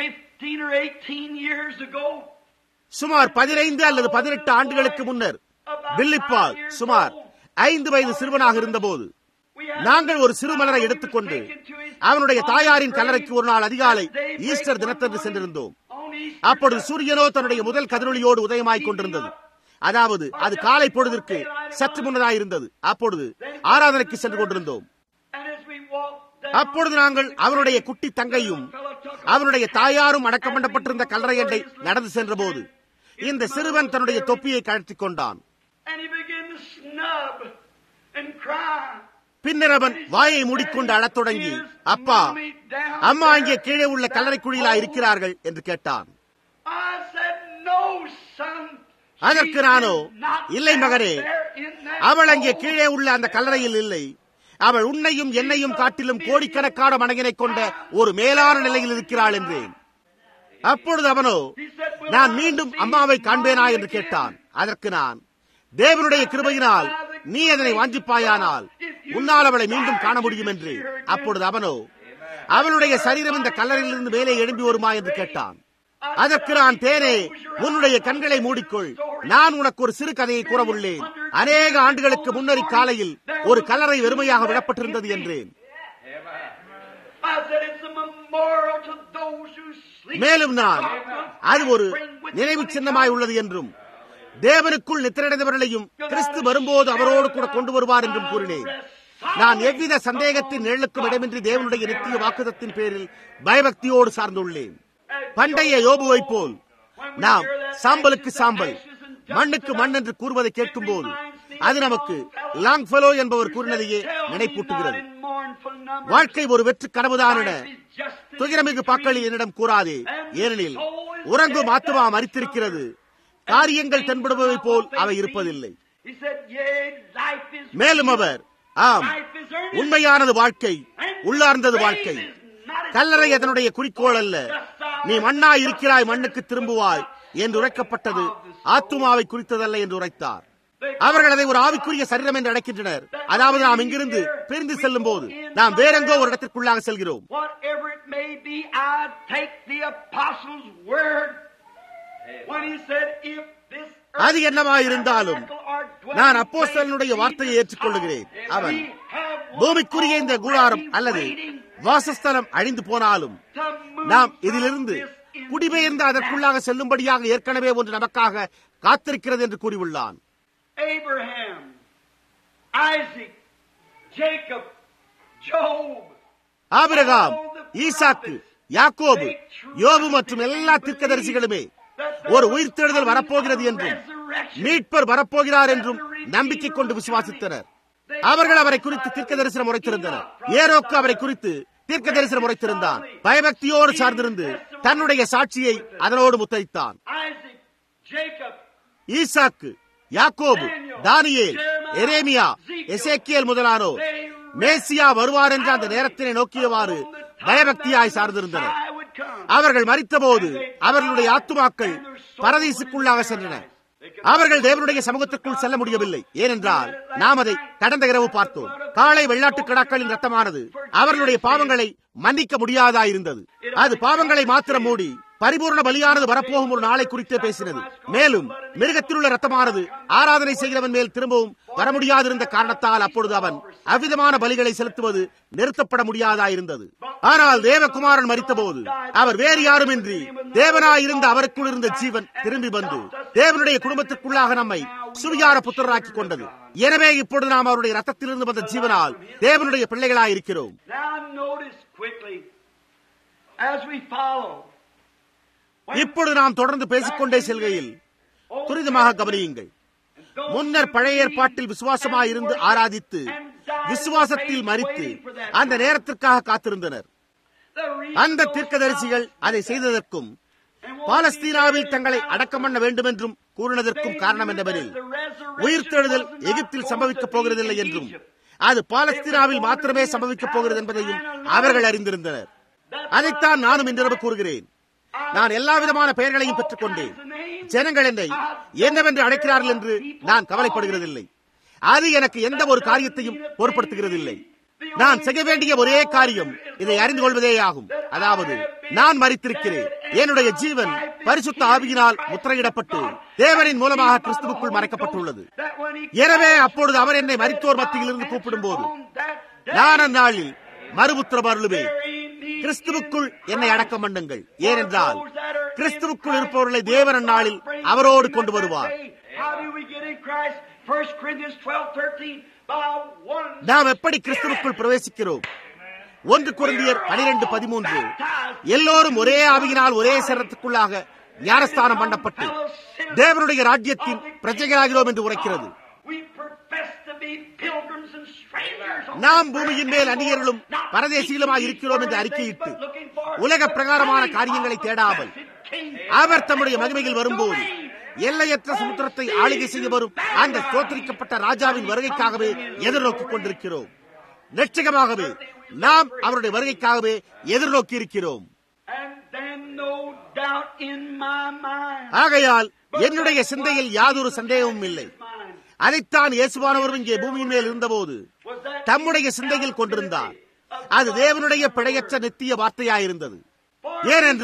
15 or 18 years ago. சுமார் பதினைந்து அல்லது பதினெட்டு ஆண்டுகளுக்கு முன்னர் பில்லிப்பால் சுமார் ஐந்து வயது சிறுவனாக இருந்தபோது We had நாங்கள் ஒரு சிறு மலரை எடுத்துக்கொண்டு அவனுடைய தாயாரின் கல்லறைக்கு ஒரு நாள் அதிகாலை ஈஸ்டர் தினத்தன்று சென்றிருந்தோம் on Easter அப்பொழுது சூரியனோ தன்னுடைய முதல் கதிரொளியோடு உதயமாய்க் கொண்டிருந்தது அதாவது அது காலை பொழுதிற்கு சற்று முன்னதாயிருந்தது அப்பொழுது ஆராதனைக்கு சென்று கொண்டிருந்தோம் And as we walked down, அப்பொழுது நாங்கள் அவனுடைய குட்டி தங்கையும் அவனுடைய தாயாரும் அடக்கம் பண்ணப்பட்டிருந்த கல்லறையண்டை நடந்து சென்றபோது இந்த சிறுவன் தன்னுடைய தொப்பியை கழற்றிக் கொண்டான் and he began to snub and cry. பின்னர் அவன் வாயை மூடிக்கொண்டு அழத் தொடங்கி அப்பா அம்மா இங்கே கீழே உள்ள கல்லறை குழியிலா இருக்கிறார்கள் என்று கேட்டான் I said, No, son. அதற்கு She நானோ is not இல்லை மகனே down there in that அவள் அங்கே hole." கீழே உள்ள அந்த கல்லறையில் இல்லை அவள் உன்னையும் என்னையும் காட்டிலும் கோடிக்கணக்கான மடங்கினை கொண்ட ஒரு மேலான நிலையில் இருக்கிறாள் என்றேன் அப்பொழுது அவனோ He said, "Will நான் I மீண்டும் see அம்மாவை mommy காண்பேனா என்று again?" கேட்டான் அதற்கு நான் தேவனுடைய கிருபையினால் நீ அதனை வாஞ்சிப்பாயானால் உன்னால் அவளை மீண்டும் காண முடியும் என்று அப்பொழுது அவனோ அவளுடைய சரீரம் இந்த கல்லறையிலிருந்து மேலே எழும்பி வருமா என்று கேட்டான் அதற்கு நான் தேனே உன்னுடைய கண்களை மூடிக்கொள் நான் உனக்கு ஒரு சிறு கதையை கூறவுள்ளேன் அநேக ஆண்டுகளுக்கு முன்னறி காலையில் ஒரு கல்லறை வெறுமையாக விடப்பட்டிருந்தது என்றேன் I said it's a memorial to those who sleep. மேலும் நான் அது ஒரு நினைவு சின்னமாய் உள்ளது என்றும் தேவனுக்குள் நித்திரடைந்தவர்களையும் கிறிஸ்து வரும்போது அவரோடு கூட கொண்டு வருவார் என்றும் கூறினேன் நான் எவ்வித சந்தேகத்தின் நிழலுக்கும் இடமின்றி தேவனுடைய நித்திய வாக்குதத்தின் பேரில் பயபக்தியோடு சார்ந்துள்ளேன் பண்டைய யோபுவை போல் நாம் சாம்பலுக்கு சாம்பல் மண்ணுக்கு மண் என்று கூறுவதை கேட்கும் போது அது நமக்கு லாங் ஃபெலோ என்பவர் கூறினதையே நினைப்பூட்டுகிறது வாழ்க்கை ஒரு வெற்று கனவுதான் என துயரமிகு பாக்களி என்னிடம் கூறாதே ஏனெனில் உறங்கும் ஆத்துமா மறித்திருக்கிறது காரியங்கள் தென்படுபவை போல் அவை இருப்பதில்லை மேலும் அவர் ஆம் உண்மையானது வாழ்க்கை உள்ளார்ந்தது வாழ்க்கை கல்லறை அதனுடைய குறிக்கோள் அல்ல நீ மண்ணா இருக்கிறாய் மண்ணுக்கு திரும்புவாய் என்று உரைக்கப்பட்டது ஆத்துமாவை குறித்ததல்ல என்று உரைத்தார் அவர்கள் அதை ஒரு ஆவிக்குரிய சரீரம் என்று அழைக்கின்றனர் அதாவது நாம் இங்கிருந்து பிரிந்து செல்லும் போது நாம் வேறெங்கோ ஒரு இடத்திற்குள்ளாக செல்கிறோம் Whatever it may be, I take the apostle's word when he said, if this அது என்னவாயிருந்தாலும் நான் அப்போஸ்தலனுடைய வார்த்தையை ஏற்றுக்கொள்ளுகிறேன் அவன் பூமிக்குரிய இந்த கூடாரம் அல்லது வாசஸ்தலம் அழிந்து போனாலும் நாம் இதிலிருந்து குடிபெயர்ந்து அதற்குள்ளாக செல்லும்படியாக ஏற்கனவே ஒன்று நமக்காக காத்திருக்கிறது என்று கூறியுள்ளான் Abraham, Isaac, Jacob, Job, Abraham Isaac யாக்கோபு யோபு மற்றும் எல்லா தீர்க்கதரிசிகளுமே ஒரு உயிர்த்தெழுதல் வரப்போகிறது என்றும் மீட்பர் வரப்போகிறார் என்றும் நம்பிக்கை கொண்டு விசுவாசித்தனர் அவர்கள் அவரை குறித்து தீர்க்க தரிசனம் உரைத்திருந்தனர் ஏரோக்கு அவரை குறித்து தீர்க்க தரிசனம் உரைத்திருந்தான் பயபக்தியோடு சார்ந்திருந்து தன்னுடைய சாட்சியை அதனோடு முத்தரித்தான் Isaac, Jacob, ஈசாக்கு யாக்கோபு தானியேல் எரேமியா எசேக்கியல் முதலானோர் மேசியா வருவார் என்ற அந்த நேரத்தினை நோக்கியவாறு பயபக்தியாய் சார்ந்திருந்தனர் I would come. அவர்கள் மறித்தபோது அவர்களுடைய ஆத்துமாக்கள் பரதீசுக்குள்ளாக சென்றன அவர்கள் தேவனுடைய சமூகத்திற்குள் செல்ல முடியவில்லை ஏனென்றால் நாம் அதை கடந்த இரவு பார்த்தோம் காளை வெள்ளாட்டு கடாக்களின் ரத்தமானது அவர்களுடைய பாவங்களை மன்னிக்க முடியாதாயிருந்தது அது பாவங்களை மாத்திரம் மூடி பரிபூர்ண பலியானது வரப்போகும் ஒரு நாளை குறித்தே பேசினது மேலும் மிருகத்தில் உள்ள ரத்தமானது ஆராதனை செய்கிறவன் மேல் திரும்பவும் வர முடியாதிருந்த காரணத்தால் அப்பொழுது அவன் அவ்விதமான பலிகளை செலுத்துவது நிறுத்தப்பட முடியாதாயிருந்தது ஆனால் தேவகுமாரன் மறித்தபோது அவர் வேறு யாருமின்றி தேவனாயிருந்த அவருக்குள் இருந்த ஜீவன் திரும்பி வந்து தேவனுடைய குடும்பத்திற்குள்ளாக நம்மை சுவியார புத்திரராக்கி கொண்டது எனவே இப்பொழுது நாம் அவருடைய ரத்தத்திலிருந்து வந்த ஜீவனால் தேவனுடைய பிள்ளைகளாய் இருக்கிறோம் Now notice quickly, as we follow, இப்பொழுது நாம் தொடர்ந்து பேசிக்கொண்டே செல்கையில் துரிதமாக கவனியுங்கள் முன்னர் பழைய ஏற்பாட்டில் விசுவாசமாய் இருந்து ஆராதித்து விசுவாசத்தில் மறித்து அந்த நேரத்திற்காக காத்திருந்தனர் அந்த தீர்க்கதரிசிகள் அதை செய்ததற்கும் பாலஸ்தீனாவில் தங்களை அடக்கம் பண்ண வேண்டும் என்றும் கூறினதற்கும் காரணம் என்னவெனில் உயிர்த்தெழுதல் எகிப்தில் சம்பவிக்கப் போகிறதில்லை என்றும் அது பாலஸ்தீனாவில் மாத்திரமே சம்பவிக்கப் போகிறது என்பதையும் அவர்கள் அறிந்திருந்தனர் அதைத்தான் நானும் இன்றிரவு கூறுகிறேன் நான் எல்லா விதமான பெயர்களையும் பெற்றுக் கொண்டேன் ஜனங்கள் என்னை என்னவென்று அழைக்கிறார்கள் என்று நான் கவலைப்படுகிறதில்லை அது எனக்கு எந்த ஒரு காரியத்தையும் பொருட்படுத்துகிறதில்லை நான் செய்ய வேண்டிய ஒரே காரியம் இதை அறிந்து கொள்வதே ஆகும் அதாவது நான் மறித்திருக்கிறேன் என்னுடைய ஜீவன் பரிசுத்த ஆவியினால் முத்திரையிடப்பட்டு தேவனின் மூலமாக கிறிஸ்துவுக்குள் மறைக்கப்பட்டுள்ளது எனவே அப்பொழுது அவர் என்னை மறித்தோர் மத்தியிலிருந்து கூப்பிடும் போது நான் அந்நாளில் மறுபுத்திரம் அருளுவேன் கிறிஸ்துவுக்குள் என்னை அடக்கம் பண்ணுங்கள் ஏனென்றால் கிறிஸ்துவுக்குள் இருப்பவர்களை தேவன் அந்நாளில் அவரோடு கொண்டு வருவார் How do we get in Christ? 1 Corinthians 12, 13, by one நாம் எப்படி கிறிஸ்துவுக்குள் பிரவேசிக்கிறோம் ஒன்று குருந்தியர் பனிரெண்டு பதிமூன்று எல்லோரும் ஒரே ஆவியினால் ஒரே சரத்துக்குள்ளாக ஞானஸ்தானம் பண்ணப்பட்டு தேவனுடைய ராஜ்யத்தின் பிரஜைகளாகிறோம் என்று உரைக்கிறது We profess to be pilgrims and strangers on நாம் பூமியின் மேல் அந்நியர்களும் பரதேசிகளுமாய் இருக்கிறோம் என்று அறிக்கையிட்டு உலக பிரகாரமான காரியங்களை தேடாமல் அவர் தம்முடைய மகிமையில் வரும்போது எல்லையற்ற சமுத்திரத்தை ஆளுகை செய்ய வரும் அந்த தோற்கடிக்கப்பட்ட ராஜாவின் வருகைக்காகவே எதிர்நோக்கிக் கொண்டிருக்கிறோம் நிச்சயமாகவே நாம் அவருடைய வருகைக்காகவே எதிர்நோக்கி இருக்கிறோம் And then no doubt in my mind. ஆகையால் என்னுடைய சிந்தையில் யாதொரு சந்தேகமும் இல்லை அதைத்தான் இயேசுவானவர் இங்கே பூமியின் மேல் இருந்தபோது தம்முடைய சிந்தையில் கொண்டிருந்தார் அது தேவனுடைய பிழையற்ற நித்திய வார்த்தையாயிருந்தது ஏனென்றால்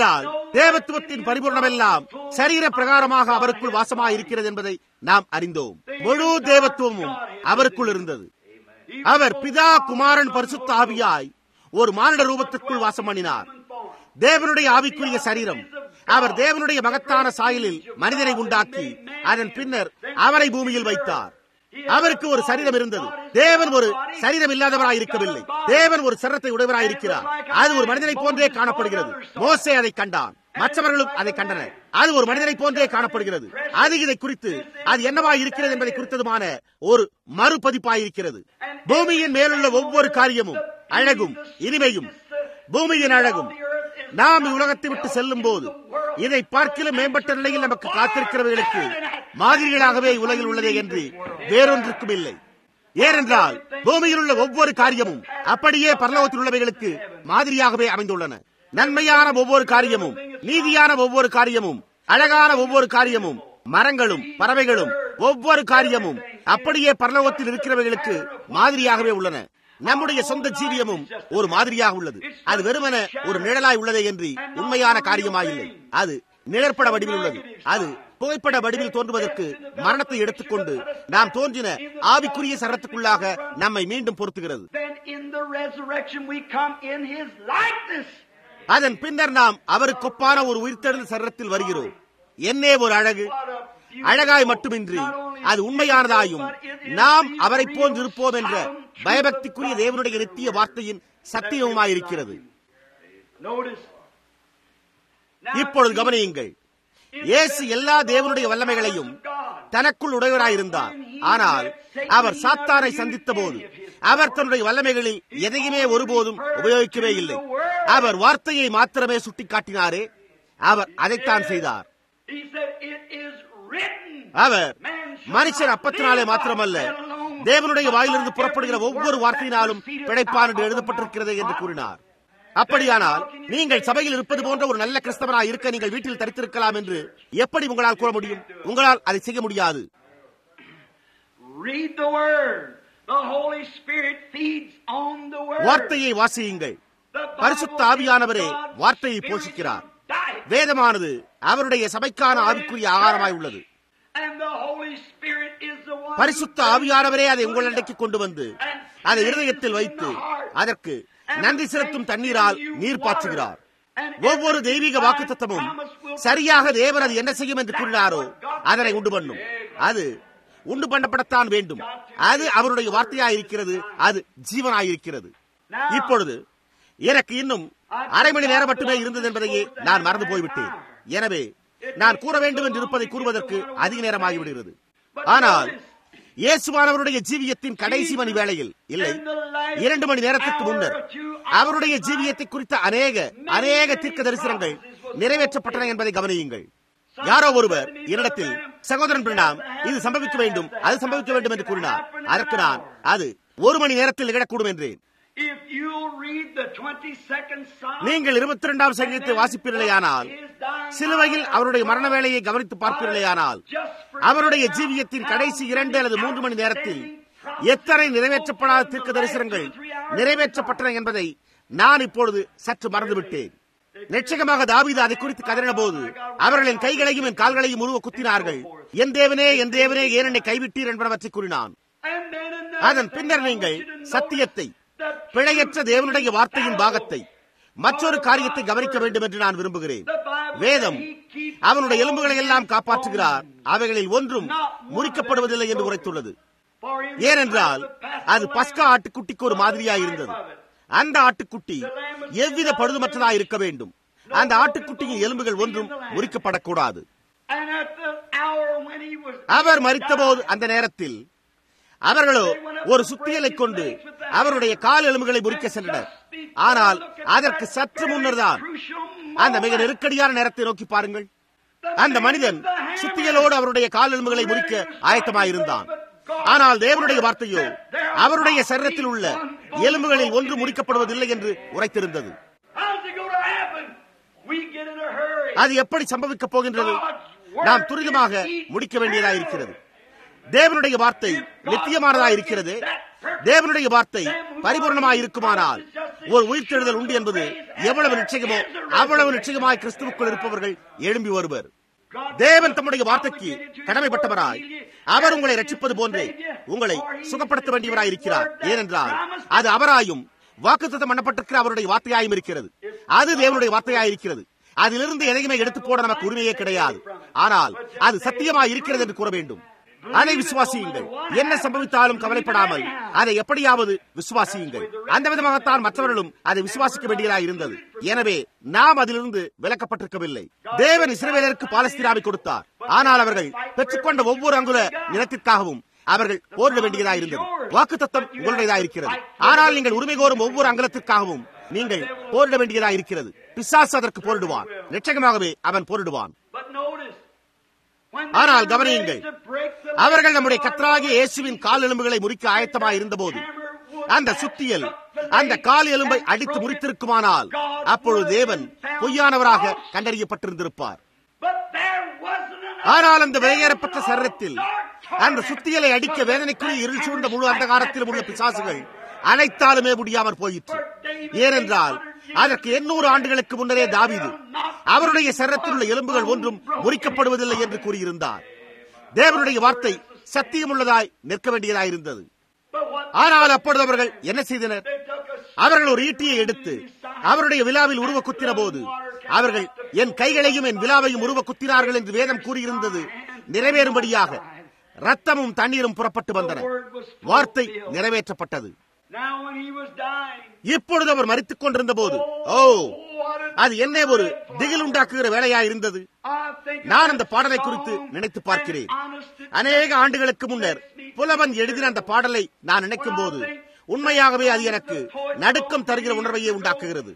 தேவத்துவத்தின் பரிபூர்ணமெல்லாம் சரீர பிரகாரமாக அவருக்குள் வாசமாக இருக்கிறது என்பதை நாம் அறிந்தோம் முழு தேவத்துவமும் அவருக்குள் இருந்தது அவர் பிதா குமாரன் பரிசுத்த ஆவியாய் ஒரு மானிட ரூபத்திற்குள் வாசம் பண்ணினார் தேவனுடைய ஆவிக்குரிய சரீரம் அவர் தேவனுடைய மகத்தான சாயலில் மனிதனை உண்டாக்கி அதன் பின்னர் அவரை பூமியில் வைத்தார் அவருக்கு ஒரு சரீரம் இருந்தது தேவன் ஒரு சரீரம் இல்லாதவராய் இருக்கவில்லை தேவன் ஒரு சரத்தை உடையவராய் இருக்கிறார் அது ஒரு மனிதனை போன்றே காணப்படுகிறது மோசே அதை கண்டான் மற்றவர்களும் அதை கண்டனர் அது ஒரு மனிதனை போன்றே காணப்படுகிறது அது இதை குறித்து அது என்னவாய் இருக்கிறது என்பதை குறித்ததுமான ஒரு மறுபதிப்பாய் இருக்கிறது பூமியின் மேலுள்ள ஒவ்வொரு காரியமும் அழகும் இனிமையும் பூமியின் அழகும் நாம் உலகத்தை விட்டு செல்லும் போது இதை பார்க்கிலும் மேம்பட்ட நிலையில் நமக்கு காத்திருக்கிறவர்களுக்கு மாதிரிகளாகவே உலகில் உள்ளதே என்று வேறொன்றுக்கும் இல்லை ஏனென்றால் பூமியில் உள்ள ஒவ்வொரு காரியமும் அப்படியே பரலோகத்தில் உள்ளவைகளுக்கு மாதிரியாகவே அமைந்துள்ளன நன்மையான ஒவ்வொரு காரியமும் நீதியான ஒவ்வொரு காரியமும் அழகான ஒவ்வொரு காரியமும் மரங்களும் பறவைகளும் ஒவ்வொரு காரியமும் அப்படியே பரலோகத்தில் இருக்கிறவர்களுக்கு மாதிரியாகவே உள்ளன நம்முடைய சொந்த ஜீவியமும் ஒரு மாதிரியாக உள்ளது அது வெறுமன ஒரு நிழலாய் உள்ளதே என்று உண்மையான காரியமாயில்லை அது நிழற்பட வடிவில் உள்ளது அது புகைப்பட வடிவில் தோன்றுவதற்கு மரணத்தை எடுத்துக்கொண்டு நாம் தோன்றின ஆவிக்குரிய சரத்துக்குள்ளாக நம்மை மீண்டும் பொருத்துகிறது அதன் பின்னர் நாம் அவருக்கொப்பான ஒரு உயிர்த்தெழுந்த சரத்தில் வருகிறோம் என்னே ஒரு அழகு அழகாய் மட்டுமின்றி அது உண்மையானதாயும் நாம் அவரை போன்று இருப்போம் என்ற பயபக்திக்குரிய தேவனுடைய நித்திய வார்த்தையின் சத்தியமுமாயிருக்கிறது இப்பொழுது கவனியுங்கள் இயேசு எல்லா தேவனுடைய வல்லமைகளையும் தனக்குள் உடையவராயிருந்தார் ஆனால் அவர் சாத்தானை சந்தித்த போது அவர் தன்னுடைய வல்லமைகளில் எதையுமே ஒருபோதும் உபயோகிக்கவே இல்லை அவர் வார்த்தையை மாத்திரமே சுட்டிக்காட்டினாரே அவர் அதைத்தான் செய்தார் அவர் மனுஷன் அப்பத்தினாலே மாத்திரமல்ல தேவனுடைய வாயிலிருந்து புறப்படுகிற ஒவ்வொரு வார்த்தையினாலும் பிழைப்பான் என்று எழுதப்பட்டிருக்கிறது என்று கூறினார் அப்படியானால் நீங்கள் சபையில் இருப்பது போன்ற ஒரு நல்ல கிறிஸ்தவராக இருக்க நீங்கள் வீட்டில் தரித்திருக்கலாம் என்று எப்படி உங்களால் கூற முடியும் உங்களால் அதை செய்ய முடியாது வார்த்தையை வாசியுங்கள் பரிசுத்த ஆவியானவரே வார்த்தையை போஷிக்கிறார் வேதமானது அவருடைய சபைக்கான ஆவிக்குரிய ஆகாரமாய் உள்ளது பரிசுத்த ஆவியானவரே அதை உங்களிடைக்கு கொண்டு வந்து அதை இருதயத்தில் வைத்து அதற்கு நன்றி செலுத்தும் தண்ணீரால் நீர் பாய்ச்சுகிறார் ஒவ்வொரு தெய்வீக வாக்கு தத்துவமும் சரியாக தேவன் அது என்ன செய்யும் என்று கூறினாரோ அதனை உண்டு பண்ணும் அது உண்டு பண்ணப்படத்தான் வேண்டும் அது அவருடைய வார்த்தையாயிருக்கிறது அது ஜீவனாயிருக்கிறது இப்பொழுது எனக்கு இன்னும் அரை மணி நேரம் மட்டுமே இருந்தது என்பதையே நான் மறந்து போய்விட்டேன் எனவே நான் கூற வேண்டும் என்று இருப்பதை கூறுவதற்கு அதிக நேரமாகிவிடுகிறது ஆனால் இயேசுவானவருடைய ஜீவியத்தின் கடைசி மணி வேளையில் இல்லை இரண்டு மணி நேரத்திற்கு முன்னர் அவருடைய ஜீவியத்தை குறித்த அநேக அநேக தீர்க்க தரிசனங்கள் நிறைவேற்றப்பட்டன என்பதை கவனியுங்கள் யாரோ ஒருவர் என்னிடத்தில் சகோதரன் பிரணாம் இது சம்பவிக்க வேண்டும் அது சம்பவிக்க வேண்டும் என்று கூறினார் அதற்கு நான் அது ஒரு மணி நேரத்தில் நிகழக்கூடும் என்றேன் நீங்கள் இருபத்தி இரண்டாம் சங்கீதத்தை வாசிப்பீர்களேயானால் சிலுவையில் அவருடைய மரண வேலையை கவனித்து பார்ப்பீர்களேயானால் அவருடைய ஜீவியத்தின் கடைசி இரண்டு அல்லது மூன்று மணி நேரத்தில் எத்தனை நிறைவேற்றப்படாத தீர்க்க தரிசனங்கள் நிறைவேற்றப்பட்டன என்பதை நான் இப்பொழுது சற்று மறந்துவிட்டேன் நிச்சயமாக தாவீது அதை குறித்து கதறின போது அவர்களின் கைகளையும் என் கால்களையும் உருவ குத்தினார்கள் என் தேவனே என் தேவனே ஏன் என்னை கைவிட்டீர் என்பனவற்றை கூறினான் அதன் பின்னர் நீங்கள் சத்தியத்தை பிழையற்ற தேவனுடைய வார்த்தையின் பாகத்தை மற்றொரு காரியத்தை கவனிக்க வேண்டும் என்று நான் விரும்புகிறேன் வேதம் அவனுடைய எலும்புகளை எல்லாம் காப்பாற்றுகிறார் அவைகளில் ஒன்றும் முறிக்கப்படுவதில்லை என்று உரைத்துள்ளது ஏனென்றால் அது பஸ்கா ஆட்டுக்குட்டிக்கு ஒரு மாதிரியாய் இருந்தது அந்த ஆட்டுக்குட்டி எவ்வித பழுதுமற்றதாக இருக்க வேண்டும் அந்த ஆட்டுக்குட்டியின் எலும்புகள் ஒன்றும் முறிக்கப்படக்கூடாது அவர் மறித்தபோது அந்த நேரத்தில் அவர்களோ ஒரு சுத்தியலை கொண்டு அவருடைய கால் எலும்புகளை முறிக்க சென்றனர் ஆனால் அதற்கு சற்று முன்னர் தான் அந்த மிக நெருக்கடியான நேரத்தை நோக்கி பாருங்கள் அந்த மனிதன் சுத்தியலோடு அவருடைய கால் எலும்புகளை முறிக்க ஆயத்தமாயிருந்தான் ஆனால் தேவனுடைய வார்த்தையோ அவருடைய சரீரத்தில் உள்ள எலும்புகளில் ஒன்று முடிக்கப்படுவதில்லை என்று உரைத்திருந்தது அது எப்படி சம்பவிக்கப் போகின்றது நாம் துரிதமாக முடிக்க வேண்டியதாக இருக்கிறது தேவனுடைய வார்த்தை நித்தியமானதாக இருக்கிறது தேவனுடைய வார்த்தை பரிபூர்ணமாக இருக்குமானால் ஒரு உயிர்த்தெழுதல் உண்டு என்பது எவ்வளவு நிச்சயமோ அவ்வளவு நிச்சயமாய் கிறிஸ்துவுக்குள் இருப்பவர்கள் எழும்பி வருவர் தேவன் தம்முடைய வார்த்தைக்கு கடமைப்பட்டவராய் அவர் உங்களை ரட்சிப்பது போன்றே உங்களை சுகப்படுத்த வேண்டியவராய் இருக்கிறார் ஏனென்றால் அது அவராயும் வாக்குத்தத்தம் பண்ணப்பட்டிருக்கிற அவருடைய வார்த்தையாயும் இருக்கிறது அது தேவனுடைய வார்த்தையாய் இருக்கிறது அதிலிருந்து எதையுமே எடுத்து போட நமக்கு உரிமையே கிடையாது ஆனால் அது சத்தியமாய் இருக்கிறது என்று கூற வேண்டும் அதை விசுவாசியுங்கள் என்ன சம்பவித்தாலும் கவலைப்படாமல் அதை எப்படியாவது விசுவாசியுங்கள் அந்த விதமாகத்தான் மற்றவர்களும் அதை விசுவாசிக்க வேண்டியதாக இருந்தது எனவே நாம் அதிலிருந்து விலக்கப்பட்டிருக்கவில்லை தேவன் இஸ்ரவேலருக்கு பாலஸ்தீனாவை கொடுத்தார் ஆனால் அவர்கள் பெற்றுக்கொண்ட ஒவ்வொரு அங்குல நிலத்திற்காகவும் அவர்கள் போரிட வேண்டியதாக இருந்தது வாக்கு தத்தம் உங்களுடையதாக இருக்கிறது ஆனால் நீங்கள் உரிமை கோரும் ஒவ்வொரு அங்கலத்திற்காகவும் நீங்கள் போரிட வேண்டியதாக இருக்கிறது பிசாசு அதற்கு போரிடுவான் நிச்சயமாகவே அவன் போரிடுவான் ஆனால் கவனியுங்கள் அவர்கள் நம்முடைய கத்தராகிய இயேசுவின் கால் எலும்புகளை முறிக்க ஆயத்தமாய் இருந்தபோது அந்த சுத்தியல் அந்த கால் எலும்பை அடித்து முறித்திருக்குமானால் அப்பொழுது தேவன் பொய்யானவராக கண்டறியப்பட்டிருந்திருப்பார் ஆனால் அந்த வெளியேறப்பட்ட சரீரத்தில் அந்த சுத்தியலை அடிக்க வேதனைக்குரிய இருள் சூழ்ந்த முழு அந்தகாரத்திலும் உள்ள பிசாசுகள் அனைத்தாலுமே முடியாமற் போயிற்று ஏனென்றால் அதற்கு எண்ணூறு ஆண்டுகளுக்கு முன்னரே தாவிது அவருடைய சரீரத்தில் உள்ள எலும்புகள் ஒன்றும் முறிக்கப்படுவதில்லை என்று கூறியிருந்தார் தேவனுடைய வார்த்தை சத்தியமுள்ளதாய் நிற்க வேண்டியதாயிருந்தது ஆனால் அப்பொழுது அவர்கள் என்ன செய்தனர் அவர்கள் ஒரு ஈட்டியை எடுத்து அவருடைய விழாவில் உருவ குத்தின போது அவர்கள் என் கைகளையும் என் விழாவையும் உருவ குத்தினார்கள் என்று வேதம் கூறியிருந்தது நிறைவேறும்படியாக ரத்தமும் தண்ணீரும் புறப்பட்டு வந்தன வார்த்தை நிறைவேற்றப்பட்டது இப்பொழுது அவர் மறித்துக் கொண்டிருந்த போது ஓ அது என்ன ஒரு திகில் உண்டாக்குகிற வேலையா இருந்தது நான் அந்த பாடலை குறித்து நினைத்து பார்க்கிறேன் அநேக ஆண்டுகளுக்கு முன்னர் புலவன் எழுதின அந்த பாடலை நான் நினைக்கும் போது உண்மையாகவே அது எனக்கு நடுக்கம் தருகிற உணர்வையே உண்டாக்குகிறது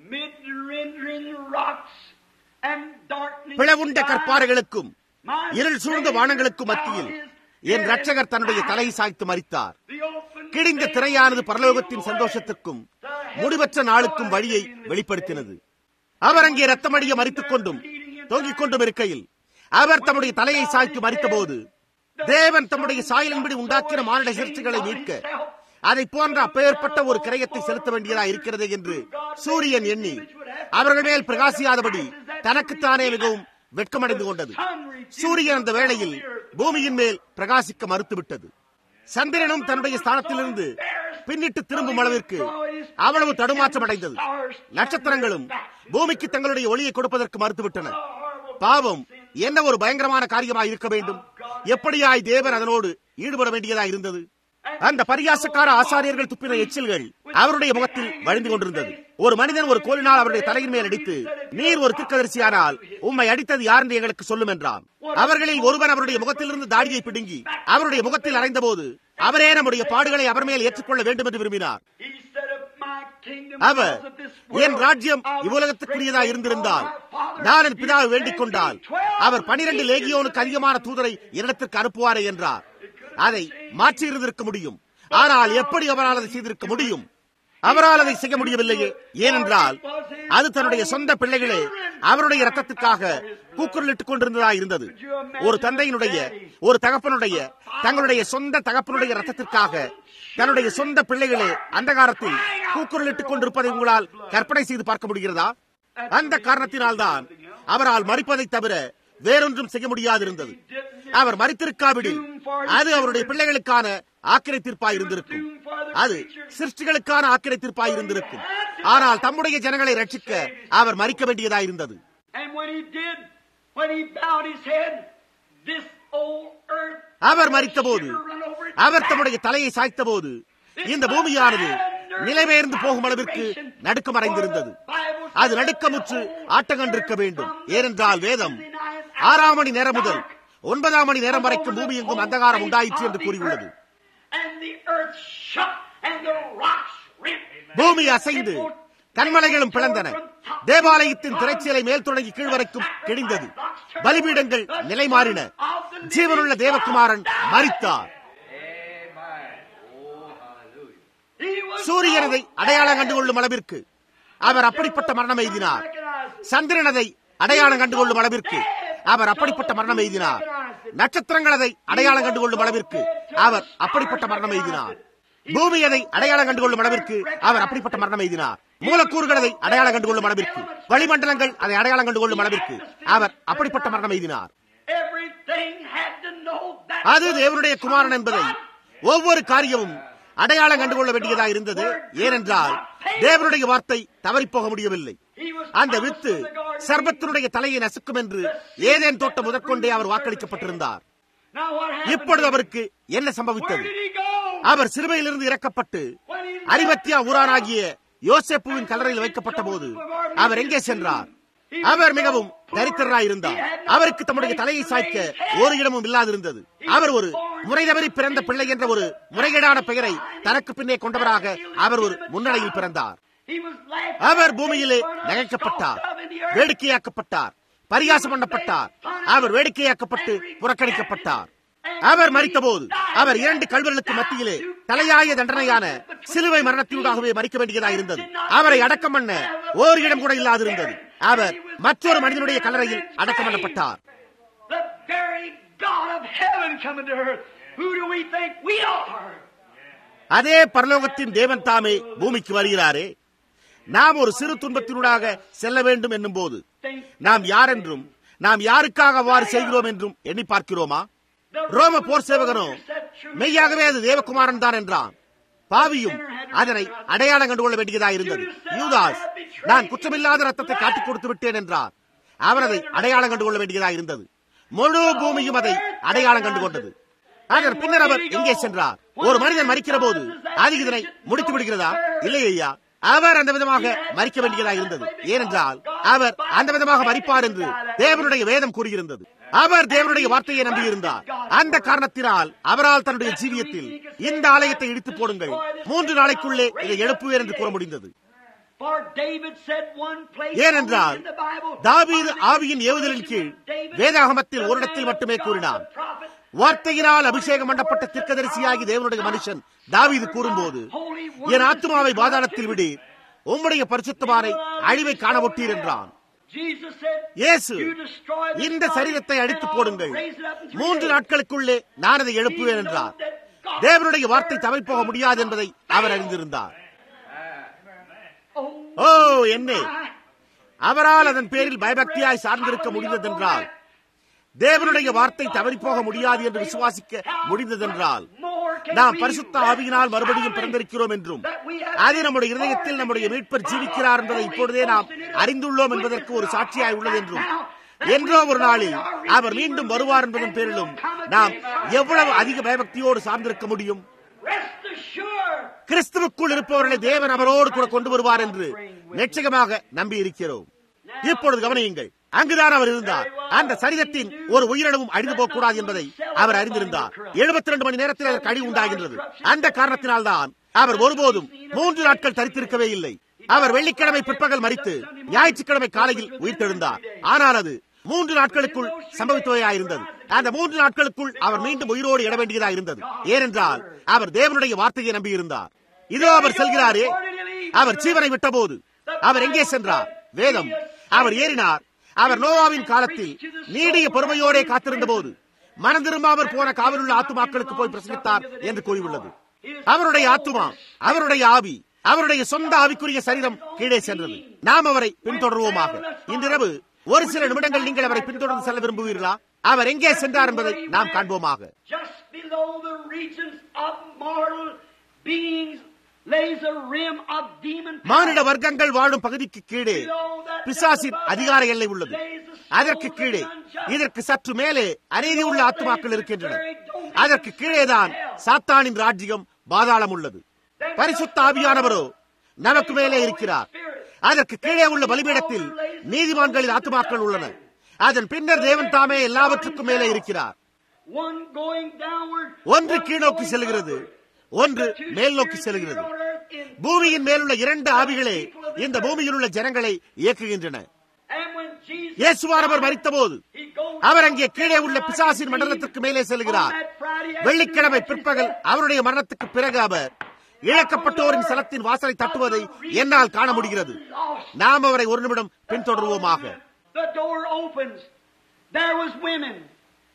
பிளவுண்ட கற்பாறைகளுக்கும் இருள் சூழ்ந்த வானங்களுக்கும் மத்தியில் என் ரட்சகர் தன்னுடைய தலையை சாய்த்து மறித்தார் கிழிந்த திரையானது பரலோகத்தின் சந்தோஷத்துக்கும் முடிவற்ற நாளுக்கும் வழியை வெளிப்படுத்தினது அவர் அங்கே ரத்தமடிய மறித்துக் கொண்டும் தொங்கிக் கொண்டும் இருக்கையில் அவர் தம்முடைய தலையை சாய்த்து மறித்த போது தேவன் தம்முடைய சாயலின்படி உண்டாக்கின மானிட சிறுத்தைகளை மீட்க அதை போன்ற அப்பேற்பட்ட ஒரு கிரயத்தை செலுத்த வேண்டியதா இருக்கிறது என்று சூரியன் எண்ணி அவர்கள் மேல் பிரகாசியாதபடி தனக்குத்தானே மிகவும் வெட்கமடைந்து கொண்டது சூரியன் அந்த வேளையில் பூமியின் மேல் பிரகாசிக்க மறுத்துவிட்டது சந்திரனும் தன்னுடைய ஸ்தானத்திலிருந்து பின்னிட்டு திரும்பும் அளவிற்கு அவ்வளவு தடுமாற்றம் அடைந்தது நட்சத்திரங்களும் பூமிக்கு தங்களுடைய ஒளியை கொடுப்பதற்கு மறுத்துவிட்டன பாவம் என்ன ஒரு பயங்கரமான காரியமாய் இருக்க வேண்டும் எப்படியாய் தேவன் அதனோடு ஈடுபட வேண்டியதா இருந்தது அந்த பரியாசக்கார ஆசாரியர்கள் துப்பின எச்சில்கள் அவருடைய முகத்தில் வழிந்து கொண்டிருந்தது ஒரு மனிதன் ஒரு கோலினால் அவருடைய தலையின் மேல் அடித்து நீர் ஒரு திக்கதரிசியானால் உம்மை அடித்தது யார் என்று எங்களுக்கு சொல்லும் என்றான் அவர்களில் ஒருவன் அவருடைய முகத்திலிருந்து தாடியை பிடுங்கி அவருடைய முகத்தில் அறைந்தபோது அவரே நம்முடைய பாடுகளை அவர் மேல் ஏற்றுக்கொள்ள வேண்டும் என்று விரும்பினார் அவர் என் ராஜ்யம் இவ்வுலகத்துக்குரியதா இருந்திருந்தால் நான் என் பிதாவை வேண்டிக் கொண்டால் அவர் பனிரெண்டு லேகியோனுக்கு அதிகமான தூதரை என்னிடத்திற்கு அனுப்புவாரே என்றார் அதை மாற்றி இருந்திருக்க முடியும் ஆனால் எப்படி அவரால் அதை செய்திருக்க முடியும் அவரால் அதை செய்ய முடியவில்லையே ஏனென்றால் அது தன்னுடைய சொந்த பிள்ளைகளே அவருடைய ரத்தத்துக்காக கூக்குரலிட்டுக் கொண்டிருந்ததா இருந்தது ஒரு தந்தையினுடைய ஒரு தகப்பனுடைய தங்களுடைய சொந்த தகப்பனுடைய ரத்தத்திற்காக தன்னுடைய சொந்த பிள்ளைகளே அந்த காலத்தில் கூக்குரலிட்டுக் கொண்டிருப்பதை உங்களால் கற்பனை செய்து பார்க்க முடிகிறதா அந்த காரணத்தினால்தான் அவரால் மறிப்பதை தவிர வேறொன்றும் செய்ய முடியாதிருந்தது அவர் மறித்திருக்காவிடில் அது அவருடைய பிள்ளைகளுக்கான ஆக்கிரை தீர்ப்பாய் இருந்திருக்கும் அது சிருஷ்டிகளுக்கான ஆக்கிரை தீர்ப்பாய் இருந்திருக்கும் ஆனால் தம்முடைய ஜனங்களை ரட்சிக்க அவர் மறிக்க வேண்டியதாய் இருந்தது அவர் மறித்தபோது அவர் தம்முடைய தலையை சாய்த்த போது இந்த பூமியானது நிலைபெயர்ந்து போகும் அளவிற்கு நடுக்கம் அடைந்திருந்தது அது நடுக்கமுற்று ஆட்டங்கண்டிருக்க வேண்டும் ஏனென்றால் வேதம் ஆறாம் மணி நேரம் முதல் ஒன்பதாம் மணி நேரம் வரைக்கும் பூமி எங்கும் அந்தகாரம் உண்டாயிற்று என்று கூறியுள்ளது பூமி அசைந்து கண்மலைகளும் பிளந்தன தேவாலயத்தின் திரைச்சீலை மேல் தொடங்கி கீழ் வரைக்கும் கிழிந்தது பலிபீடங்கள் நிலை மாறின ஜீவனுள்ள தேவகுமாரன் மறித்தார் சூரியனதை அடையாளம் கண்டுகொள்ளும் அளவிற்கு அவர் அப்படிப்பட்ட மரணம் எய்தினார் சந்திரனதை அடையாளம் கண்டுகொள்ளும் அளவிற்கு அவர் அப்படிப்பட்ட மரணம் எய்தினார் நட்சத்திரங்கள் அதை அடையாளம் கண்டுகொள்ளும் அளவிற்கு அவர் அப்படிப்பட்ட மரணம் எய்தினார் பூமி அதை அடையாளம் கண்டுகொள்ளும் அளவிற்கு அவர் அப்படிப்பட்ட மரணம் எய்தினார் மூலக்கூறுகள் அதை அடையாளம் கண்டுகொள்ளும் அளவிற்கு வளிமண்டலங்கள் அதை அடையாளம் கண்டுகொள்ளும் அளவிற்கு அவர் அப்படிப்பட்ட மரணம் எய்தினார் Everything had to know that அது தேவனுடைய குமாரன் என்பதை ஒவ்வொரு காரியமும் அடையாளம் கண்டுகொள்ள வேண்டியதா இருந்தது ஏனென்றால் தேவனுடைய வார்த்தை தவறிப்போக முடியவில்லை he was அந்த வித்து சர்பத்தினுடைய தலையை நசுக்கும் என்று ஏதேன் தோட்டம் முதற்கொண்டே அவர் வாக்களிக்கப்பட்டிருந்தார் Now what happened? இப்பொழுது அவருக்கு என்ன Where சம்பவித்தது did he go? அவர் சிறுவையிலிருந்து இறக்கப்பட்டு அரிமத்தியா ஊரானாகிய யோசேப்புவின் கல்லறையில் வைக்கப்பட்ட போது அவர் எங்கே சென்றார் அவர் மிகவும் தரித்திரராயிருந்தார் அவருக்கு தம்முடைய தலையை சாய்க்க ஒரு இடமும் இல்லாதிருந்தது அவர் ஒரு முறை தவறி பிறந்த பிள்ளை என்ற ஒரு முறைகேடான பெயரை தனக்கு பின்னே கொண்டவராக அவர் ஒரு முன்னணியில் பிறந்தார் He was laughed அவர் பூமியிலே நகைக்கப்பட்டார் வேடிக்கையாக்கப்பட்டார் பரிகாசம் பண்ணப்பட்டார் அவர் வேடிக்கையாக்கப்பட்டு புறக்கணிக்கப்பட்டார் அவர் மறித்தபோது அவர் இரண்டு கல்வர்களுக்கு மத்தியிலே தலையாய தண்டனையான சிலுவை மரணத்தினூடாகவே மறிக்க வேண்டியதாக இருந்தது அவரை அடக்கம் பண்ண ஓர் இடம் கூட இல்லாதிருந்தது அவர் மற்றொரு மனிதனுடைய கல்லறையில் அடக்கம் பண்ணப்பட்டார் The very God of heaven coming to earth. Who do we think we are? அதே பரலோகத்தின் தேவன் தாமே பூமிக்கு வருகிறாரே நாம் ஒரு சிறு துன்பத்தினூடாக செல்ல வேண்டும் என்னும் போது நாம் யார் என்றும் நாம் யாருக்காக அவ்வாறு செய்கிறோம் என்றும் எண்ணி பார்க்கிறோமா ரோம போர் சேவகனோ மெய்யாகவே அது தேவகுமாரன் தான் என்றான் பாவியும் அதனை அடையாளம் கண்டுகொள்ள வேண்டியதாக இருந்தது யூதாஸ் நான் குற்றமில்லாத ரத்தத்தை காட்டிக் கொடுத்து விட்டேன் என்றார் அவர் அதை அடையாளம் கண்டுகொள்ள வேண்டியதாக இருந்தது முழு பூமியும் அதை அடையாளம் கண்டுகொண்டது அதன் பின்னர் அவர் எங்கே சென்றார் ஒரு மனிதன் மறிக்கிற போது அது இதனை முடித்து விடுகிறதா இல்லை ஐயா அவர் அந்த விதமாக மறிக்க வேண்டியதாக இருந்தது ஏனென்றால் அவர் அந்த விதமாக மறிப்பார் என்று தேவனுடைய வேதம் கூறியிருந்தது அவர் தேவனுடைய வார்த்தையை நம்பியிருந்தார் அந்த காரணத்தினால் அவரால் தன்னுடைய ஜீவியத்தில் இந்த ஆலயத்தை இடித்து போடுங்கள் மூன்று நாளைக்குள்ளே இதை எழுப்புவேர் என்று கூற முடிந்தது For David said one place ஏனென்றால் in the Bible, தாவீது ஆவியின் ஏவுதலின் கீழ் வேதாகமத்தில் ஒரு இடத்தில் மட்டுமே கூறினான் வார்த்தையினால் அபிஷேகம் பண்ணப்பட்ட தீர்க்கதரிசியாகி தேவனுடைய மனுஷன் தாவீது கூறும்போது என் ஆத்மாவை பாதாளத்தில் விடு உம்முடைய பரிசுத்தமானை அழிவை காண ஒட்டீர் என்றான் Jesus said, இயேசு "You destroy this இந்த body, சரீரத்தை அடித்து and I'll போடுங்கள் raise it up in three மூன்று days." நாட்களுக்குள்ளே நான் அதை எழுப்புவேன் என்றார் தேவனுடைய வார்த்தை தவிர்ப்போக முடியாது என்பதை அவர் அறிந்திருந்தார் Oh, ஓ என்னே அவரால் அதன் பேரில் பயபக்தியாய் சார்ந்திருக்க முடிந்ததென்றால் தேவனுடைய வார்த்தை தவறிப்போக முடியாது என்று விசுவாசிக்க முடிந்ததென்றால் நாம் பரிசுத்த ஆவியினால் மறுபடியும் பிறந்திருக்கிறோம் என்றும் அது நம்முடைய இருதயத்தில் நம்முடைய மீட்பர் ஜீவிக்கிறார் என்பதை இப்பொழுதே நாம் அறிந்துள்ளோம் என்பதற்கு ஒரு சாட்சியாய் உள்ளது என்றும் என்றோ ஒரு நாளில் அவர் மீண்டும் வருவார் என்பதன் பேரிலும் நாம் எவ்வளவு அதிக பயபக்தியோடு சார்ந்திருக்க முடியும் Rest assured, கிறிஸ்துவுக்குள் இருப்பவர்களை தேவன் அவரோடு கூட கொண்டு வருவார் என்று நிச்சயமாக நம்பி இருக்கிறோம் இப்பொழுது கவனியுங்கள் அங்குதான் அவர் இருந்தார் அந்த சரீரத்தின் ஒரு உயிரினமும் அழிந்து போகக்கூடாது என்பதை அவர் அறிந்திருந்தார் எழுபத்தி ரெண்டு மணி நேரத்தில் அதற்கு அழிவு உண்டாகின்றது அந்த காரணத்தினால்தான் அவர் ஒருபோதும் மூன்று நாட்கள் தரித்திருக்கவே இல்லை அவர் வெள்ளிக்கிழமை பிற்பகல் மறித்து ஞாயிற்றுக்கிழமை காலையில் உயிர்த்தெழுந்தார் ஆனால் அது மூன்று நாட்களுக்குள் சம்பவித்தவையாயிருந்தது அந்த மூன்று நாட்களுக்குள் அவர் மீண்டும் உயிரோடு இட வேண்டியதாக இருந்தது ஏனென்றால் அவர் தேவனுடைய வார்த்தையை நம்பியிருந்தார் இதோ அவர் செல்கிறாரே அவர் ஜீவனை விட்டபோது அவர் எங்கே சென்றார் வேதம் அவர் ஏறினார் அவர் நோவாவின் காலத்தில் நீடிய பொறுமையோடே காத்திருந்த போது மனம் திரும்பாமற் போன காவலுள்ள ஆத்துமாக்களுக்கு போய் பிரசங்கித்தார் என்று கூறியுள்ளது அவருடைய ஆத்துமா அவருடைய ஆவி அவருடைய சொந்த ஆவிக்குரிய சரீரம் கீழே சென்றது நாம் அவரை பின்தொடர்வோமாக இன்றிரவு ஒரு சில நிமிடங்கள் நீங்கள் அவரை பின்தொடர்ந்து செல்ல விரும்புவீர்களா அவர் எங்கே சென்றார் என்பதை நாம் காண்போமாக just below the regions of mortal beings lays a rim of demon power. மானிட வர்க்கங்கள் வாழும் பகுதிக்கு கீழே Below that பிசாசின் above அதிகார எல்லை உள்ளது lays the அதற்கு souls of கீழே the unjust. இதற்கு சற்று மேலே அநீதி உள்ள ஆத்துமாக்கள் இருக்கின்றன அதற்கு கீழேதான் சாத்தானின் ராஜ்யம் பாதாளம் உள்ளது பரிசுத்த ஆவியானவரோ நமக்கு மேலே இருக்கிறார் அதற்கு கீழே உள்ள பலிபீடத்தில் நீதிமான்களின் ஆத்துமாக்கள் உள்ளன அதன் பின்னர் தேவன் தாமே எல்லாவற்றுக்கும் மேலே இருக்கிறார் One going downward, ஒன்று one கீழ்நோக்கி going செல்கிறது upward. ஒன்று Two மேல் நோக்கி spirits செல்கிறது here on earth in- பூமியின் மேலுள்ள இரண்டு ஆவிகளே இந்த பூமியில் உள்ள ஜனங்களை இயக்குகின்றன And when Jesus இயேசுவானவர் மறித்தபோது he goes அவர் அங்கே கீழே உள்ள பிசாசின் மண்டலத்திற்கு மேலே செல்கிறார் வெள்ளிக்கிழமை பிற்பகல் அவருடைய மரணத்துக்கு பிறகு அவர் இழக்கப்பட்டோரின் சலத்தின் வாசலை தட்டுவதை என்னால் காண முடிகிறது நாம் அவரை ஒரு நிமிடம் பின்தொடர்வோமாக The door opens. There was women.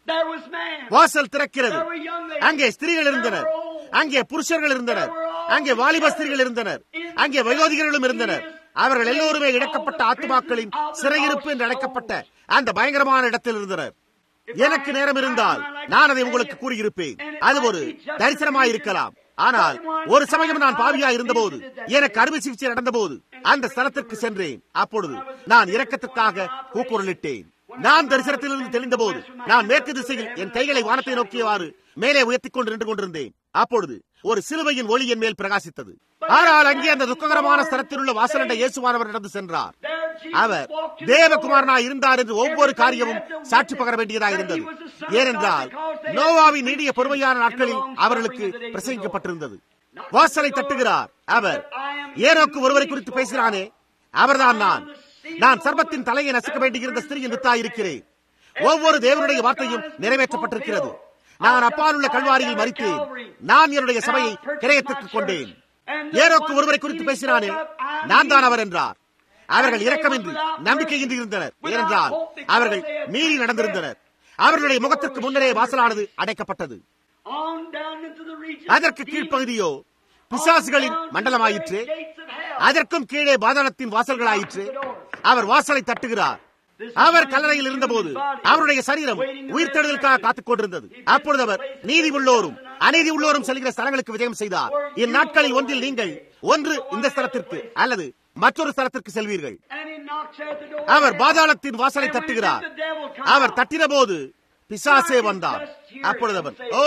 There was man. வாசல் திறக்கிறது There were young ladies. அங்கே ஸ்திரீகள் இருந்தனர் அங்கே புருஷர்கள் இருந்தனர் அங்கே வாலிப ஸ்திரீகள் இருந்தனர் அங்கே வயோதிகர்களும் இருந்தனர் அவர்கள் எல்லோருமே இழக்கப்பட்ட ஆத்மாக்களின் சிறையிருப்பு என்று அழைக்கப்பட்ட அந்த பயங்கரமான இடத்தில் இருந்தனர் எனக்கு நேரம் இருந்தால் நான் அதை உங்களுக்கு கூறியிருப்பேன் அது ஒரு தரிசனமாயிருக்கலாம் ஆனால் ஒரு சமயம் நான் பாவியா இருந்தபோது எனக்கு அறுவை சிகிச்சை நடந்தபோது அந்த ஸ்தலத்திற்கு சென்றேன் அப்பொழுது நான் இரக்கத்துக்காக கூக்குரலிட்டேன் நான் தரிசனத்திலிருந்து தெளிந்த போது நான் மேற்கு திசையில் என் கைகளை வானத்தை நோக்கியவாறு மேலே உயர்த்திக் கொண்டு நின்று கொண்டிருந்தேன் அப்பொழுது ஒரு சிலுவையின் ஒளி என் மேல் பிரகாசித்தது ஆனால் அங்கே அந்த துக்ககரமான ஸ்தலத்தில் உள்ள வாசலண்ட இயேசுவானவர் நடந்து சென்றார் There Jesus our walked in தேவகுமாரனாய் இருந்தார் என்று ஒவ்வொரு காரியமும் சாட்சி பகர வேண்டியதாக இருந்தது ஏனென்றால் நோவாவின் நீடிய பொறுமையான நாட்களில் அவர்களுக்கு பிரசங்கிக்கப்பட்டிருந்தது வாசலை தட்டுகிறார் அவர் ஏனோக்கு ஒருவரை குறித்து பேசுகிறானே அவர்தான் நான் நான் சர்பத்தின் தலையை நசுக்க வேண்டியிருந்த ஸ்திரீயின் வித்தாய் இருக்கிறேன் ஒவ்வொரு தேவனுடைய வார்த்தையும் நிறைவேற்றப்பட்டிருக்கிறது நான் அப்பாலுள்ள கல்வாரியில் மறித்தேன் நான் என்னுடைய சபையை கிரயத்திற்கு கொண்டேன் ஏரோக்கு ஒருவரை குறித்து பேசினானே நான் தான் அவர் என்றார் அவர்கள் இரக்கமின்றி நம்பிக்கையின்றி இருந்தனர் ஏனென்றால் அவர்கள் மீறி நடந்திருந்தனர் அவர்களுடைய முகத்திற்கு முன்னரே வாசலானது அடைக்கப்பட்டது on down into the region அதற்கு கீழ்ப்பகுதியோ பிசாசுகளின் மண்டலமாயிற்று gates of hell. அதற்கும் கீழே பாதாளத்தின் வாசல்களாயிற்று அவர் வாசலை தட்டுகிறார் அவர் கல்லறையில் இருந்தபோது அவருடைய சரீரம் உயிர்த்தெழுதலுக்காக காத்துக் கொண்டிருந்தது அப்பொழுது அவர் நீதி உள்ளோரும் அநீதி உள்ளோரும் செல்கிற ஸ்தலங்களுக்கு விஜயம் செய்தார் இந்நாட்களில் ஒன்றில் நீங்கள் ஒன்று இந்த ஸ்தலத்திற்கு அல்லது மற்றொரு ஸ்தலத்திற்கு செல்வீர்கள் And he knocks at the door. அவர் பாதாளத்தின் வாசலை தட்டுகிறார் அவர் தட்டின போது பிசாசே வந்தார் அப்பொழுது அவர் ஓ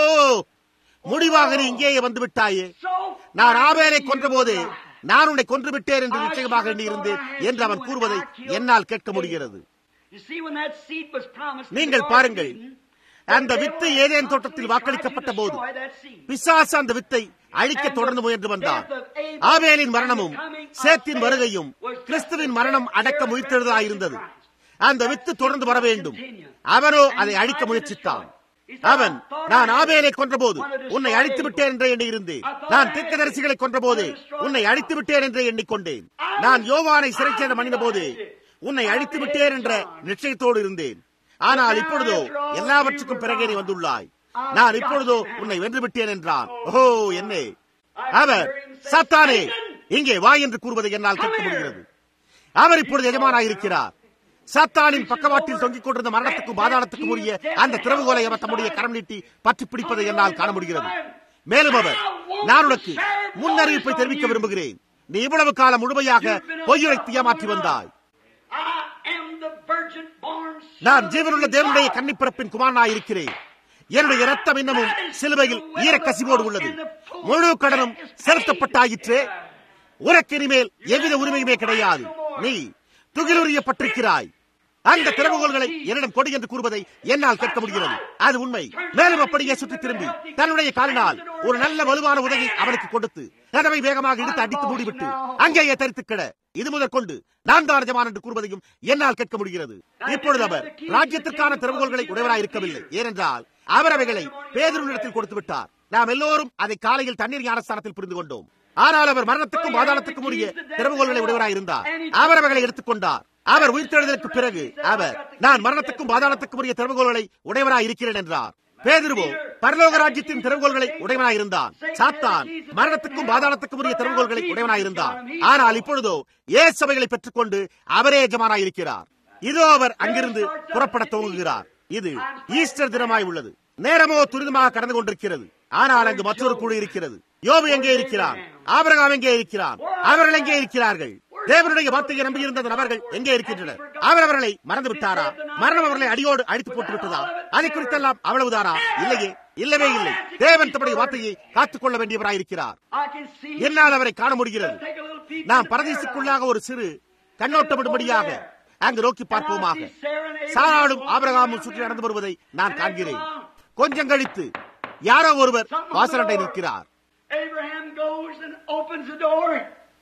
முடிவாக நீ இங்கேயே வந்து விட்டாயே So நான் ஆபேலை கொன்றபோது நான் உன்னை கொன்று விட்டேன் என்று நிச்சயமாக எண்ணியிருந்தேன் என்று அவன் கூறுவதை என்னால் கேட்க முடிகிறது You see, when that seed was promised to நீங்கள் the Garden பாருங்கள் of Eden, அந்த வித்து ஏதேன் தோட்டத்தில் வாக்களிக்கப்பட்ட போது destroy that seed. பிசாசு அந்த வித்தை அழிக்க தொடர்ந்து முயன்று வந்தார் ஆபேலின் மரணமும் சேத்தின் வருகையும் கிறிஸ்துவின் மரணம் அடக்க முயற்சித்ததாயிருந்தது அந்த வித்து தொடர்ந்து வர வேண்டும் அவனோ அதை அழிக்க முயற்சித்தான் அவன் நான் ஆபேலை கொன்றபோது உன்னை அழித்து விட்டேன் என்றே எண்ணியிருந்தேன் நான் தீர்க்கதரிசிகளை கொன்றபோது உன்னை அழித்து விட்டேன் என்றே எண்ணிக்கொண்டேன் நான் யோவானை சிறைச்சேதம் அணிந்த போது உன்னை அழித்து விட்டேன் என்ற நிச்சயத்தோடு இருந்தேன் ஆனால் இப்பொழுதோ எல்லாவற்றுக்கும் பிறகே நீ வந்துள்ளாய் நான் இப்பொழுதோ உன்னை வென்று விட்டேன் என்றான் ஓ என்னே அவர் சாத்தானே இங்கே வா என்று கூறுவதை என்னால் கேட்க முடிகிறது அவர் இப்பொழுது எஜமானாயிருக்கிறார் சாத்தானின் பக்கவாட்டில் தொங்கிக் கொண்டிருந்த மரணத்துக்கும் பாதாளத்துக்கும் உரிய அந்த திறவுகோலை அவர் தம்முடைய கரம் நீட்டி பற்றி பிடிப்பதை என்னால் காண முடிகிறது மேலும் அவர் நான் உனக்கு முன்னறிவிப்பை தெரிவிக்க விரும்புகிறேன் நீ இவ்வளவு காலம் முழுமையாக பொய்யுரைத்து ஏமாற்றி வந்தாய் I am the virgin born son நான் of ஜீவனுள்ள the தேவனுடைய God. கன்னிப்பிறப்பின் குமாரனாயிருக்கிறேன் என்னுடைய ரத்தம் இன்னமும் சிலுவையில் ஈரக்கசிவோடு உள்ளது முழு கடனும் செலுத்தப்பட்டாயிற்று உனக்கு இனிமேல் எவ்வித உரிமையுமே கிடையாது நீ துகிலுரியப்பட்டிருக்கிறாய் அந்த திறவுகோள்களை என்னிடம் கொடு என்று கூறுவதை என்னால் கேட்க முடிகிறது அது உண்மை மேலும் அப்படியே சுற்றி திரும்பி தன்னுடைய காலினால் ஒரு நல்ல வலுவான உதவி அவனுக்கு கொடுத்து கதவை வேகமாக இழுத்து அடித்து மூடிவிட்டு அங்கேயே தரித்து கிட இது முதற் கொண்டு நான் தான் எஜமான் என்று கூறுவதையும் என்னால் கேட்க முடிகிறது இப்பொழுது அவர் ராஜ்யத்திற்கான திறவுகோள்களை உடையவராய் இருக்கவில்லை ஏனென்றால் அவர் அவைகளை பேதருனிடத்தில் கொடுத்து விட்டார் நாம் எல்லோரும் அதை காலையில் தண்ணீர் ஞானஸ்தானத்தில் புரிந்து கொண்டோம் ஆனால் அவர் மரணத்துக்கும் பாதாளத்துக்கும் உரிய திறவுகோள்களை உடையவராய் இருந்தார் அவர் அவைகளை எடுத்துக்கொண்டார் அவர் உயிர்த்தெழுதலுக்கு பிறகு அவர் நான் மரணத்துக்கும் பாதாளத்துக்கும் உரிய திறவுகோள்களை உடையவராய் இருக்கிறேன் என்றார் பேதுருவோ பரலோக ராஜ்யத்தின் திறவுகோள்களை உடையவனாய் இருந்தான் சாத்தான் மரணத்துக்கும் பாதாளத்துக்கும் உரிய திறவுகோள்களை உடையவனாய் இருந்தான் ஆனால் இப்பொழுதோ ஏ சபைகளை பெற்றுக்கொண்டு அவரே எஜமானாய் இருக்கிறார் இதோ அவர் அங்கிருந்து புறப்பட துவங்குகிறார் இது ஈஸ்டர் தினமாய் உள்ளது நேரமோ துரிதமாக கடந்து கொண்டிருக்கிறது ஆனால் அங்கு மற்றொரு குழு இருக்கிறது யோபு எங்கே இருக்கிறான் ஆபிரகாம் எங்கே இருக்கிறான் அவர்கள் எங்கே இருக்கிறார்கள் தேவனுடைய வார்த்தையை நம்பியிருந்த அந்த நபர்கள் எங்கே இருக்கின்றனர் அவர் அவர்களை மறந்து விட்டாரா மரணம் அவர்களை அடியோடு அடித்து போட்டு விட்டதா அதை குறித்தெல்லாம் அவ்வளவுதானா இல்லையே இல்லவே இல்லை தேவன் தம்முடைய வார்த்தையை காத்துக்கொள்ள வேண்டியவராயிருக்கிறார் I can see என்னால் அவரை காண முடிகிறது Take a little peek நாம் into பரதேசுக்குள்ளாக ஒரு சிறு கண்ணோட்டமிடும்படியாக அங்கு நோக்கி பார்ப்போமாக சாராளும் ஆபிரகாமும் சுற்றி நடந்து வருவதை நான் காண்கிறேன் கொஞ்சம் கழித்து யாரோ ஒருவர் வாசலண்டை நிற்கிறார் Abraham goes and opens the door.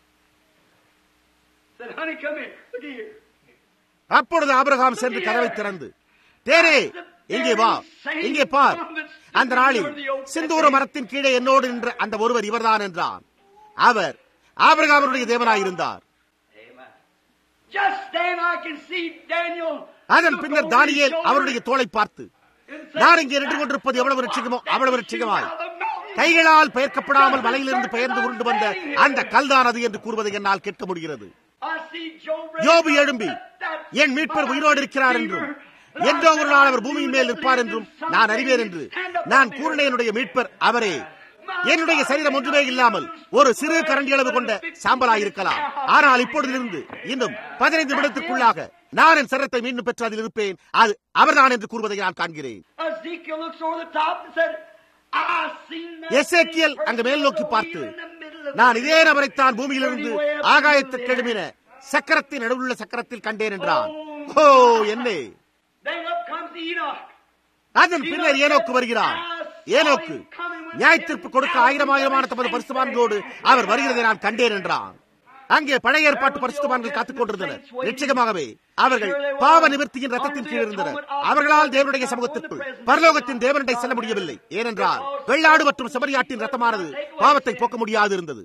Said, honey, come here. Look here. அப்பொழுது ஆபிரகாம் சென்று கதவை திறந்து தேரே இங்கே வா இங்கே பார் அந்த நாளில் சிந்தூர மரத்தின் கீழே என்னோடு நின்ற அந்த ஒருவர் இவர்தான் என்றான் அவர் ஆபிரகாமருடைய தேவனாயிருந்தார் Just then I can see Daniel. அதன் பின்னர் தானியேல் அவருடைய தோளை பார்த்து நான் இங்கே நின்று கொண்டிருப்பது எவ்வளவு ரட்சிக்கமோ அவ்வளவு ரட்சிக்கமாய் கைகளால் பெயர்க்கப்படாமல் மலையிலிருந்து பெயர்ந்து உருண்டு வந்த அந்த கல்தான் அது என்று கூறுவதை என்னால் கேட்க முடிகிறது யோபு எழும்பி என் மீட்பர் உயிரோடு இருக்கிறார் என்றும் என்றோ ஒரு நாள் அவர் பூமியின் மேல் நிற்பார் என்றும் நான் அறிவேன் என்று நான் கூறின என்னுடைய மீட்பர் அவரே என்னுடைய சரீரம் ஒன்றுமே இல்லாமல் ஒரு சிறு கரண்டி அளவு கொண்ட சாம்பலாய் இருக்கலாம் ஆனால் இப்பொழுதிலிருந்து இன்னும் பதினைந்து நிமிடத்திற்குள்ளாக நான் என் சரத்தை மீண்டும் பெற்று அதில் இருப்பேன் அது அவர்தான் என்று கூறுவதை நான் காண்கிறேன் எசேக்கியல் அங்கு மேல் நோக்கி பார்த்து நான் இதே நபரைத்தான் பூமியிலிருந்து ஆகாயத்துக்கு எழுமின சக்கரத்தின் நடுவுள்ள சக்கரத்தில் கண்டேன் என்றான் ஓ என்னே அதன் பின்னர் ஏனோக்கு வருகிறான் ஏனோக்கு நியாயத்திற்கு கொடுக்க ஆயிரம் ஆயிரமான தமது பரிசுமான்களோடு அவர் வருகிறதை நான் கண்டேன் என்றான் அங்கே பழைய ஏற்பாட்டு பரிசுத்தவான்கள் காத்துக் கொண்டிருந்தனர் நிச்சயமாகவே அவர்கள் பாவ நிவர்த்தியின் ரத்தத்தின் கீழ் இருந்தனர் அவர்களால் தேவனுடைய சமூகத்திற்குள் பரலோகத்தின் தேவனடை செல்ல முடியவில்லை ஏனென்றால் வெள்ளாடு மற்றும் செமரியாட்டின் ரத்தமானது பாவத்தை போக்க முடியாது இருந்தது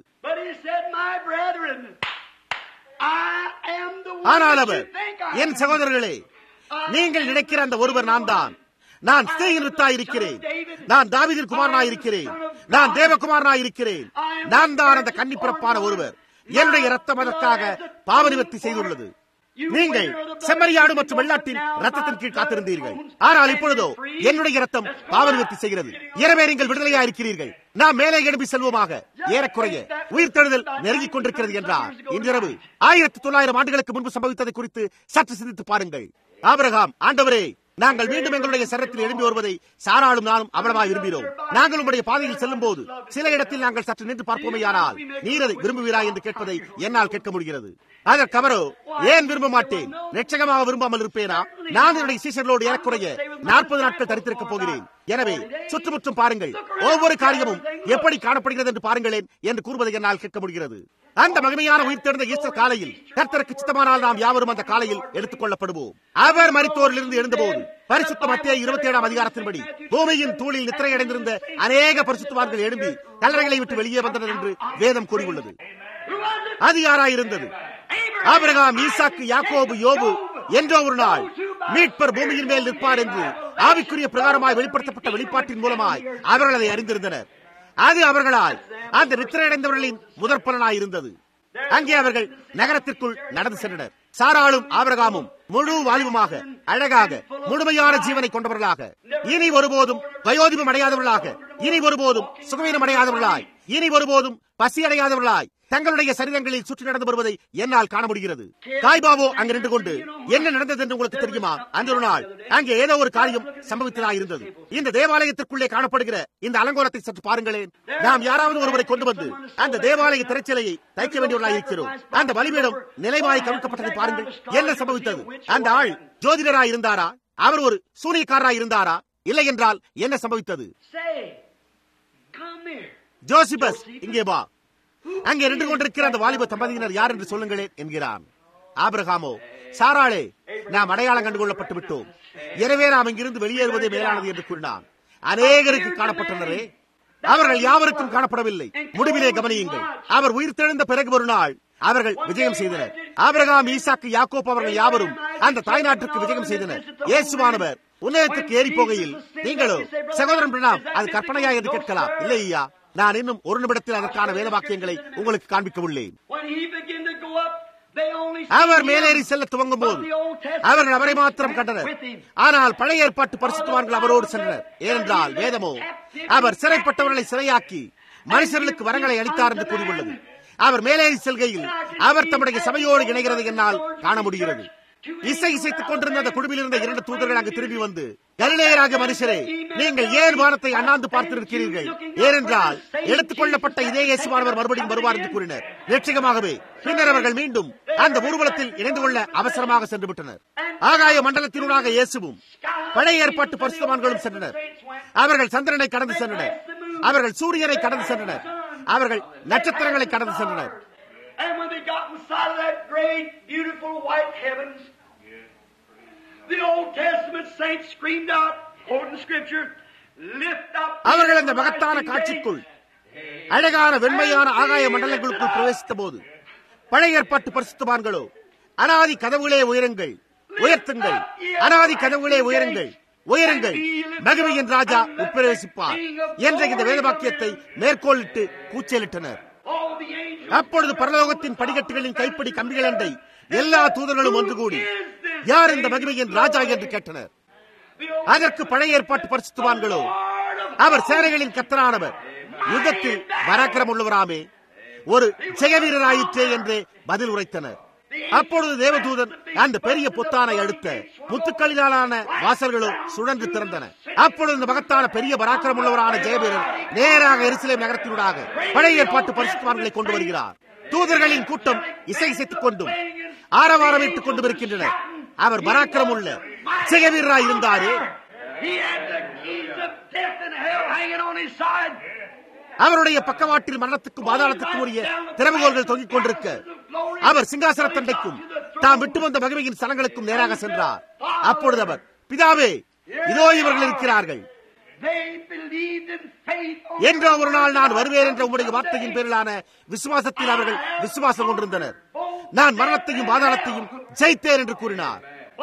ஆனால் அவர் என் சகோதரர்களே நீங்கள் நினைக்கிற அந்த ஒருவர் நான் தான் நான் ஸ்தேகிருத்தாய் இருக்கிறேன் நான் தாவிதின் குமாரனாய் இருக்கிறேன் நான் தேவகுமாரனாய் இருக்கிறேன் நான் தான் அந்த கன்னி பிறப்பான ஒருவர் என்னுடைய ரத்தம் அதற்காக பாவநிவர்த்தி செய்துள்ளது நீங்கள் செம்மறியாடு மற்றும் வெள்ளாட்டின் ரத்தத்தின் கீழ் காத்திருந்தீர்கள் ஆனால் இப்பொழுதோ என்னுடைய ரத்தம் பாவநிவர்த்தி செய்கிறது எனவே நீங்கள் விடுதலையா இருக்கிறீர்கள் நாம் மேலே எழுப்பி செல்வோமாக ஏறக்குறைய உயிர்த்தெழுதல் நெருங்கிக் கொண்டிருக்கிறது என்றார் இன்றிரவு ஆயிரத்தி தொள்ளாயிரம் ஆண்டுகளுக்கு முன்பு சம்பவித்ததை குறித்து சற்று சிந்தித்து பாருங்கள் ஆபரகாம் ஆண்டவரே நாங்கள் மீண்டும் எங்களுடைய சரத்தில் எழும்பி வருவதை சாராளும் நானும் அவ்வளவாக விரும்பினோம் நாங்கள் உங்களுடைய பாதையில் செல்லும் போது சில இடத்தில் நாங்கள் சற்று நின்று பார்ப்போமேயானால் நீர் அதை விரும்புவீரா என்று கேட்பதை என்னால் கேட்க முடிகிறது அதற்கு அவரோ ஏன் விரும்ப மாட்டேன் நிச்சயமாக விரும்பாமல் இருப்பேனா நான் என்னுடைய சீசர்களோடு ஏறக்குறைய நாற்பது நாட்கள் தரித்திருக்கப் போகிறேன் எனவே சுற்றுமுற்றும் பாருங்கள் ஒவ்வொரு காரியமும் எப்படி காணப்படுகிறது என்று பாருங்களேன் என்று கூறுவதை என்னால் கேட்க முடிகிறது அந்த மகிமையான உயிர் தெரிந்த ஈஸ்டர் காலையில் கர்த்தருக்கு சித்தமானால் நாம் யாவரும் அந்த காலையில் எடுத்துக் கொள்ளப்படுவோம் அவர் மரித்தோரிலிருந்து எழுந்தபோது பரிசுத்த மத்திய இருபத்தி ஏழாம் அதிகாரத்தின்படி பூமியின் தூளில் நித்திரையடைந்திருந்த அநேக பரிசுத்தவான்கள் எழும்பி கல்லறைகளை விட்டு வெளியே வந்தனர் என்று வேதம் கூறியுள்ளது அது யாராயிருந்தது ஆபிரகாம் ஈசாக்கு யாக்கோபு யோபு என்றோ ஒரு நாள் மீட்பர் பூமியின் மேல் நிற்பார் என்று ஆவிக்குரிய பிரகாரமாய் வெளிப்படுத்தப்பட்ட வெளிப்பாட்டின் மூலமாய் அவர்கள் அதை அறிந்திருந்தனர் அது அவர்களால் அந்த நித்திரையடைந்தவர்களின் முதற் பலனாய் இருந்தது அங்கே அவர்கள் நகரத்திற்குள் நடந்து சென்றனர் சாராளும் ஆபரகாமும் முழு வாலிபமாக அழகாக முழுமையான ஜீவனை கொண்டவர்களாக இனி ஒருபோதும் வயோதிபம் அடையாதவர்களாக இனி ஒருபோதும் சுகவீனம் அடையாதவர்களாய் இனி ஒருபோதும் பசி அடையாதவர்களாய் தங்களுடைய சரீரங்களில் சுற்றி நடந்து வருவதை என்னால் காண முடிகிறது காய்பாவோ அங்கு நின்று கொண்டு என்ன நடந்தது என்று உங்களுக்கு தெரியுமா அந்த ஒரு நாள் அங்கே ஏதோ ஒரு காரியம் சம்பவித்ததாக இருந்தது இந்த தேவாலயத்திற்குள்ளே காணப்படுகிற இந்த அலங்கோலத்தை சற்று பாருங்களேன் நாம் யாராவது ஒருவரை கொண்டு வந்து அந்த தேவாலய திரைச்சிலையை தைக்க வேண்டியவர்களாக இருக்கிறோம் அந்த பலிபீடம் நிலைவாய் கவிழ்க்கப்பட்டதை பாருங்கள் என்ன சம்பவித்தது அந்த ஆள் ஜோதிடராய் இருந்தாரா அவர் ஒரு சூனியக்காரராய் இருந்தாரா இல்லை என்றால் என்ன சம்பவித்தது ஜோசிபஸ் இங்கே வா அங்கே நின்று கொண்டிருக்கிற அந்த வாலிப தம்பதியினர் யார் என்று சொல்லுங்களேன் என்கிறான் ஆபிரகாமோ சாராளே நாம் அடையாளம் கண்டு கொள்ளப்பட்டு விட்டோம் எனவே நாம் இங்கிருந்து வெளியேறுவதே மேலானது என்று கூறினான் அநேகருக்கு காணப்பட்டனரே அவர்கள் யாவருக்கும் காணப்படவில்லை முடிவிலே கவனியுங்கள் அவர் உயிர் தெழுந்த பிறகு ஒரு நாள் அவர்கள் விஜயம் செய்தனர் ஆபிரகாம் ஈசாக்கு யாக்கோப் அவர்கள் யாவரும் அந்த தாய்நாட்டிற்கு விஜயம் செய்தனர் இயேசுவானவர் உன்னதத்துக்கு ஏறி போகையில் நீங்களோ சகோதரன் பிரணாம் அது கற்பனையா என்று கேட்கலாம் இல்லை ஐயா நான் இன்னும் ஒரு நிமிடத்தில் அதற்கான வேத வாக்கியங்களை உங்களுக்கு காண்பிக்க உள்ளேன் அவர் மேலேறி செல்ல துவங்கும் போது அவர்கள் அவரை மாத்திரம் கண்டனர் ஆனால் பழைய ஏற்பாட்டு பரிசுத்தவான்கள் அவரோடு சென்றனர் ஏனென்றால் வேதமோ அவர் சிறைப்பட்டவர்களை சிறையாக்கி மனுஷர்களுக்கு வரங்களை அளித்தார் என்று கூறியுள்ளது அவர் மேலேறி செல்கையில் அவர் தம்முடைய சபையோடு இணைகிறது என்னால் காண முடிகிறது இசை இசைத்துக் கொண்டிருந்த அந்த குழுவில் இருந்த இரண்டு தூதர்கள் அங்கு திரும்பி வந்து கலிலேயராக மனுஷரே நீங்கள் ஏன் வானத்தை அண்ணாந்து பார்த்திருக்கிறீர்கள் ஏனென்றால் எடுத்துக் கொள்ளப்பட்ட இதே இயேசுவானவர் மறுபடியும் வருவார் என்று கூறினர் நிச்சயமாகவே பின்னர் அவர்கள் மீண்டும் அந்த ஊர்வலத்தில் இணைந்து கொள்ள அவசரமாக சென்று விட்டனர் ஆகாய மண்டலத்தினூடாக இயேசுவும் பழைய ஏற்பாட்டு பரிசுத்தவான்களும் சென்றனர் அவர்கள் சந்திரனை கடந்து சென்றனர் அவர்கள் சூரியனை கடந்து சென்றனர் அவர்கள் நட்சத்திரங்களை கடந்து சென்றனர் And when they got inside of that great, beautiful white heavens, the Old Testament saints screamed out, quoting Scripture, lift up அவர்கள் அந்த மகத்தான காட்சிக்குள் அழகான வெண்மையான ஆகாய மண்டலங்களுக்குள் பிரவேசித்த போது பழைய ஏற்பாட்டு பரிசுத்தவான்களோ அனாதி கதவுகளே உயருங்கள் உயர்த்துங்கள் அனாதி கதவுகளே உயருங்கள் உயருங்கள் மகிமையின் ராஜா உட்பிரவேசிப்பார் என்ற இந்த வேதவாக்கியத்தை மேற்கோளிட்டு கூச்சலிட்டனர் அப்பொழுது பரலோகத்தின் படிக்கட்டுகளின் கைப்பிடி கம்பிகள் அண்டை எல்லா தூதர்களும் ஒன்று கூடி யார் இந்த மகிமையின் ராஜா என்று கேட்டனர் அதற்கு பழைய ஏற்பாட்டு பரிசுத்துவான்களோ அவர் சேனைகளின் கத்தரானவர் யுத்தத்தில் பராக்கிரம் உள்ளவராமே ஒரு ஜெயவீரராயிற்றே என்று பதில் உரைத்தனர் அப்பொழுது தேவதூதன் அந்த பெரிய பொத்தானை அடுத்த முத்துக்களினாலான வாசல்களோ சுழன்று திறந்தன அப்பொழுது இந்த மகத்தான பெரிய பராக்கிரம் உள்ளவரான ஜெயவீரன் நேராக எருசலேம் நகரத்தினூடாக பழைய ஏற்பாட்டு பரிசுத்தவான்களை கொண்டு வருகிறார் தூதர்களின் கூட்டம் இசை இசைத்துக் கொண்டும் ஆரவாரமிட்டுக் கொண்டும் இருக்கின்றனர் அவர் பராக்கிரம் உள்ள ஜெயவீரராய் இருந்தாரே அவருடைய பக்கவாட்டில் மரணத்துக்கும் பாதாளத்துக்கும் உரிய திறவுகோள்கள் தொங்கிக் கொண்டிருக்க அவர் சிங்காசன தண்டைக்கும் தாம் விட்டு வந்த மகிமையின் சலங்களுக்கும் நேராக சென்றார் அப்பொழுது அவர் பிதாவே இதோ இவர்கள் இருக்கிறார்கள் என்றோ ஒரு நாள் நான் வருவேன் என்ற உங்களுடைய வார்த்தையின் பேரிலான விசுவாசத்தில் அவர்கள் விசுவாசம் கொண்டிருந்தனர் நான் மரணத்தையும் பாதாளத்தையும் ஜெயித்தேன் என்று கூறினார்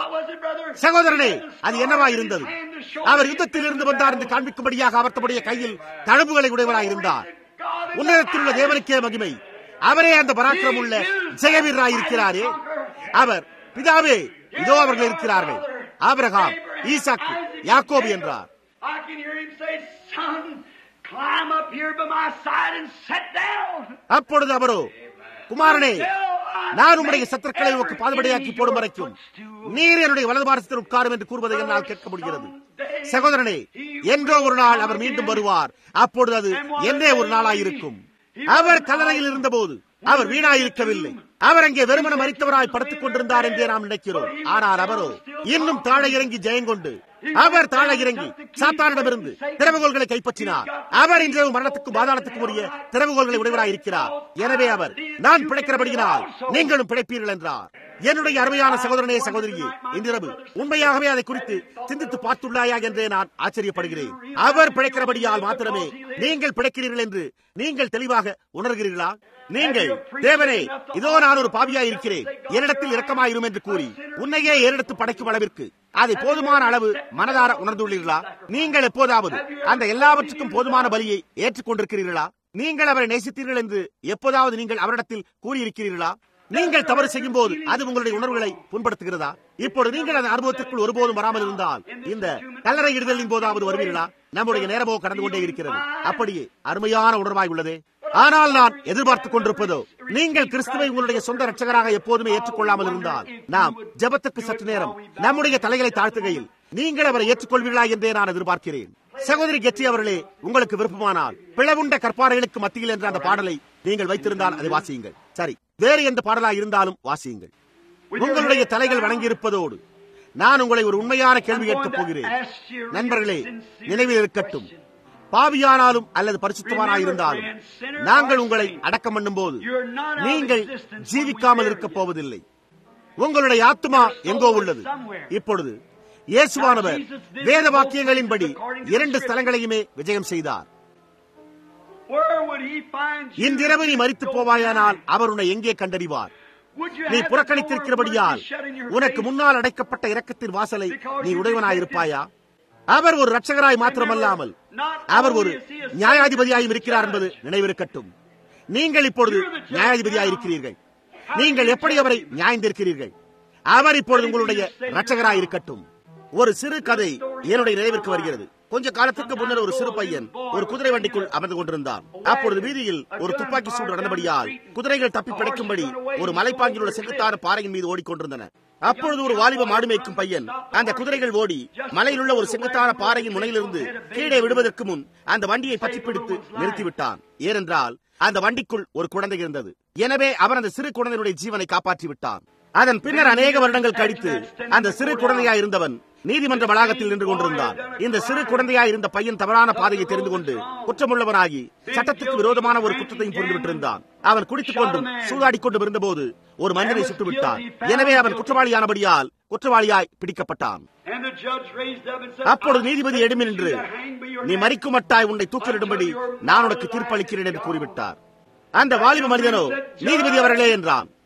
சகோதரனே அது என்னவா இருந்தது அவர் யுத்தத்தில் இருந்து வந்தார் என்று காண்பிக்கும்படியாக அவர் தம்முடைய கையில் தழும்புகளை உடையவராய் இருந்தார் உன்னதத்தில் உள்ள தேவனுக்கே மகிமை அவரே அந்த பராக்கிரம் உள்ள ஜெயவீரராய் இருக்கிறாரே அவர் பிதாவே இதோ அவர்கள் இருக்கிறார்கள் ஆபிரகாம் ஈசாக்கு யாக்கோபு என்றார் I can hear him say, Son, climb up here by my side and sit down. அப்பொழுது அவரோ குமாரனே நான் உம்முடைய சத்துருக்களை உனக்கு பாதுபடியாக்கி போடும் வரைக்கும் நீர் என்னுடைய வலது பாரசத்தில் உட்காரும் என்று கூறுவதை என்னால் கேட்க முடிகிறது சகோதரனே என்றோ ஒரு நாள் அவர் மீண்டும் வருவார் அப்பொழுது அது என்னே ஒரு நாளாயிருக்கும் அவர் கல்லறையில் இருந்தபோது அவர் வீணாயிருக்கவில்லை அவர் அங்கே வெறுமன மறித்தவராய் படுத்துக் கொண்டிருந்தார் என்றே நாம் நினைக்கிறோம் ஆனால் அவரோ இன்னும் தாழ இறங்கி ஜெயங்கொண்டு அவர் தாழ இறங்கி சாத்தானிடமிருந்து திறவுகோள்களை கைப்பற்றினார் அவர் இன்று மரணத்துக்கும் பாதாளத்துக்கும் உரிய திறவுகோள்களை உடையவராய் இருக்கிறார் எனவே அவர் நான் பிழைக்கிறபடியினால் நீங்களும் பிழைப்பீர்கள் என்றார் என்னுடைய அருமையான சகோதரனே சகோதரியே இன்றிரவு உண்மையாகவே அதை குறித்து சிந்தித்து பார்த்துள்ளாயா என்றே நான் ஆச்சரியப்படுகிறேன் அவர் பிழைக்கிறபடியால் மாத்திரமே நீங்கள் பிழைக்கிறீர்கள் என்று நீங்கள் தெளிவாக உணர்கிறீர்களா நீங்கள் தேவனே இதோ நான் ஒரு பாவியாய் இருக்கிறேன் என்னிடத்தில் இரக்கமாயிரும் என்று கூறி உன்னையே ஏறெடுத்து படைக்கும் அளவிற்கு அதை போதுமான அளவு மனதார உணர்ந்துள்ளீர்களா நீங்கள் எப்போதாவது அந்த எல்லாவற்றுக்கும் போதுமான பலியை ஏற்றுக்கொண்டிருக்கிறீர்களா நீங்கள் அவரை நேசித்தீர்கள் என்று எப்போதாவது நீங்கள் அவரிடத்தில் கூறியிருக்கிறீர்களா நீங்கள் தவறு செய்யும் போது அது உங்களுடைய உணர்வுகளை புண்படுத்துகிறதா இப்பொழுது நீங்கள் அந்த அனுபவத்திற்குள் ஒருபோதும் வராமல் இருந்தால் இந்த கல்லறை இடுதலின் போதாவது வருவீர்களா நம்முடைய நேரமோ கடந்து கொண்டே இருக்கிறது அப்படியே அருமையான உணர்வாய் உள்ளதே ஆனால் நான் எதிர்பார்த்துக் கொண்டிருப்பதோ நீங்கள் கிறிஸ்துவை உங்களுடைய சொந்த ரட்சகராக எப்போதுமே ஏற்றுக்கொள்ளாமல் இருந்தால் நாம் ஜபத்துக்கு சற்று நேரம் நம்முடைய தலைகளை தாழ்த்துகையில் நீங்கள் அவரை ஏற்றுக்கொள்வீர்களா என்றே நான் எதிர்பார்க்கிறேன் சகோதரி கெட்டி அவர்களே உங்களுக்கு விருப்பமானால் பிளவுண்ட கற்பாறைகளுக்கு மத்தியில் என்ற அந்த பாடலை நீங்கள் வைத்திருந்தால் அதை வாசியுங்கள் சரி வேறு எந்த பாடலாக இருந்தாலும் வாசியுங்கள் உங்களுடைய தலைகள் வணங்கியிருப்பதோடு நான் உங்களை ஒரு உண்மையான கேள்வி கேட்கப் போகிறேன் நண்பர்களே நினைவில் இருக்கட்டும் பாவியானாலும் அல்லது பரிசுத்தமானாயிருந்தாலும் நாங்கள் உங்களை அடக்கம் பண்ணும் போது நீங்கள் ஜீவிக்காமல் இருக்கப் போவதில்லை உங்களுடைய ஆத்மா எங்கோ உள்ளது இப்பொழுது இயேசுவானவர் வேத வாக்கியங்களின்படி இரண்டு ஸ்தலங்களையுமே விஜயம் செய்தார் இன்றிரவு நீ மறித்து போவாயானால் அவர் உன்னை எங்கே கண்டறிவார் நீ புறக்கணித்திருக்கிறபடியால் உனக்கு முன்னால் அடைக்கப்பட்ட இரக்கத்தின் வாசலை நீ உடையவனாயிருப்பாயா அவர் ஒரு ரட்சகராய் மாத்திரமல்லாமல் அவர் ஒரு நியாயாதிபதியாயும் இருக்கிறார் என்பது நினைவிருக்கட்டும் நீங்கள் இப்பொழுது நியாயாதிபதியாயிருக்கிறீர்கள் நீங்கள் எப்படி அவரை நியாயந்திருக்கிறீர்கள் அவர் இப்பொழுது உங்களுடைய ரட்சகராய் இருக்கட்டும் ஒரு சிறு கதை என்னுடைய நினைவிற்கு வருகிறது கொஞ்ச காலத்துக்கு முன்னர் ஒரு சிறு பையன் ஒரு குதிரை வண்டிக்குள் அமர்ந்து கொண்டிருந்தான் அப்பொழுது வீதியில் ஒரு துப்பாக்கி சூடு நடந்தபடியால் குதிரைகள் தப்பி பிடிக்கும்படி ஒரு மலைப்பாங்கில் உள்ள செங்குத்தான பாறையின் மீது ஓடிக்கொண்டிருந்தன அப்பொழுது ஒரு வாலிப மாடு மேய்க்கும் பையன் அந்த குதிரைகள் ஓடி மலையில் உள்ள ஒரு செங்குத்தான பாறையின் முனையிலிருந்து கீழே விடுவதற்கு முன் அந்த வண்டியை பற்றி பிடித்து நிறுத்திவிட்டான் ஏனென்றால் அந்த வண்டிக்குள் ஒரு குழந்தை இருந்தது எனவே அவன் அந்த சிறு குழந்தையுடைய ஜீவனை காப்பாற்றி விட்டான் அதன் பின்னர் அநேக வருடங்கள் கழித்து அந்த சிறு குழந்தையா இருந்தவன் நீதிமன்ற வளாகத்தில் நின்று கொண்டிருந்தான் இந்த சிறு குழந்தையா இருந்த பையன் தவறான பாதையை தெரிந்து கொண்டு குற்றமுள்ளவனாகி சட்டத்துக்கு விரோதமான ஒரு குற்றத்தையும் புரிந்துவிட்டிருந்தான் அவன் குடித்துக் கொண்டும் சூதாடி கொண்டும் இருந்தபோது ஒரு மனிதனை சுட்டுவிட்டான் எனவே அவன் குற்றவாளியானபடியால் குற்றவாளியாய் பிடிக்கப்பட்டான் அப்பொழுது நீதிபதி எழுமி நின்று நீ மறிக்கும் மட்டாய் உன்னை தூக்கிலிடும்படி நான் உனக்கு தீர்ப்பளிக்கிறேன் என்று கூறிவிட்டார் அந்த வாலிப மனிதனோ நீதிபதி அவர்களே என்றான்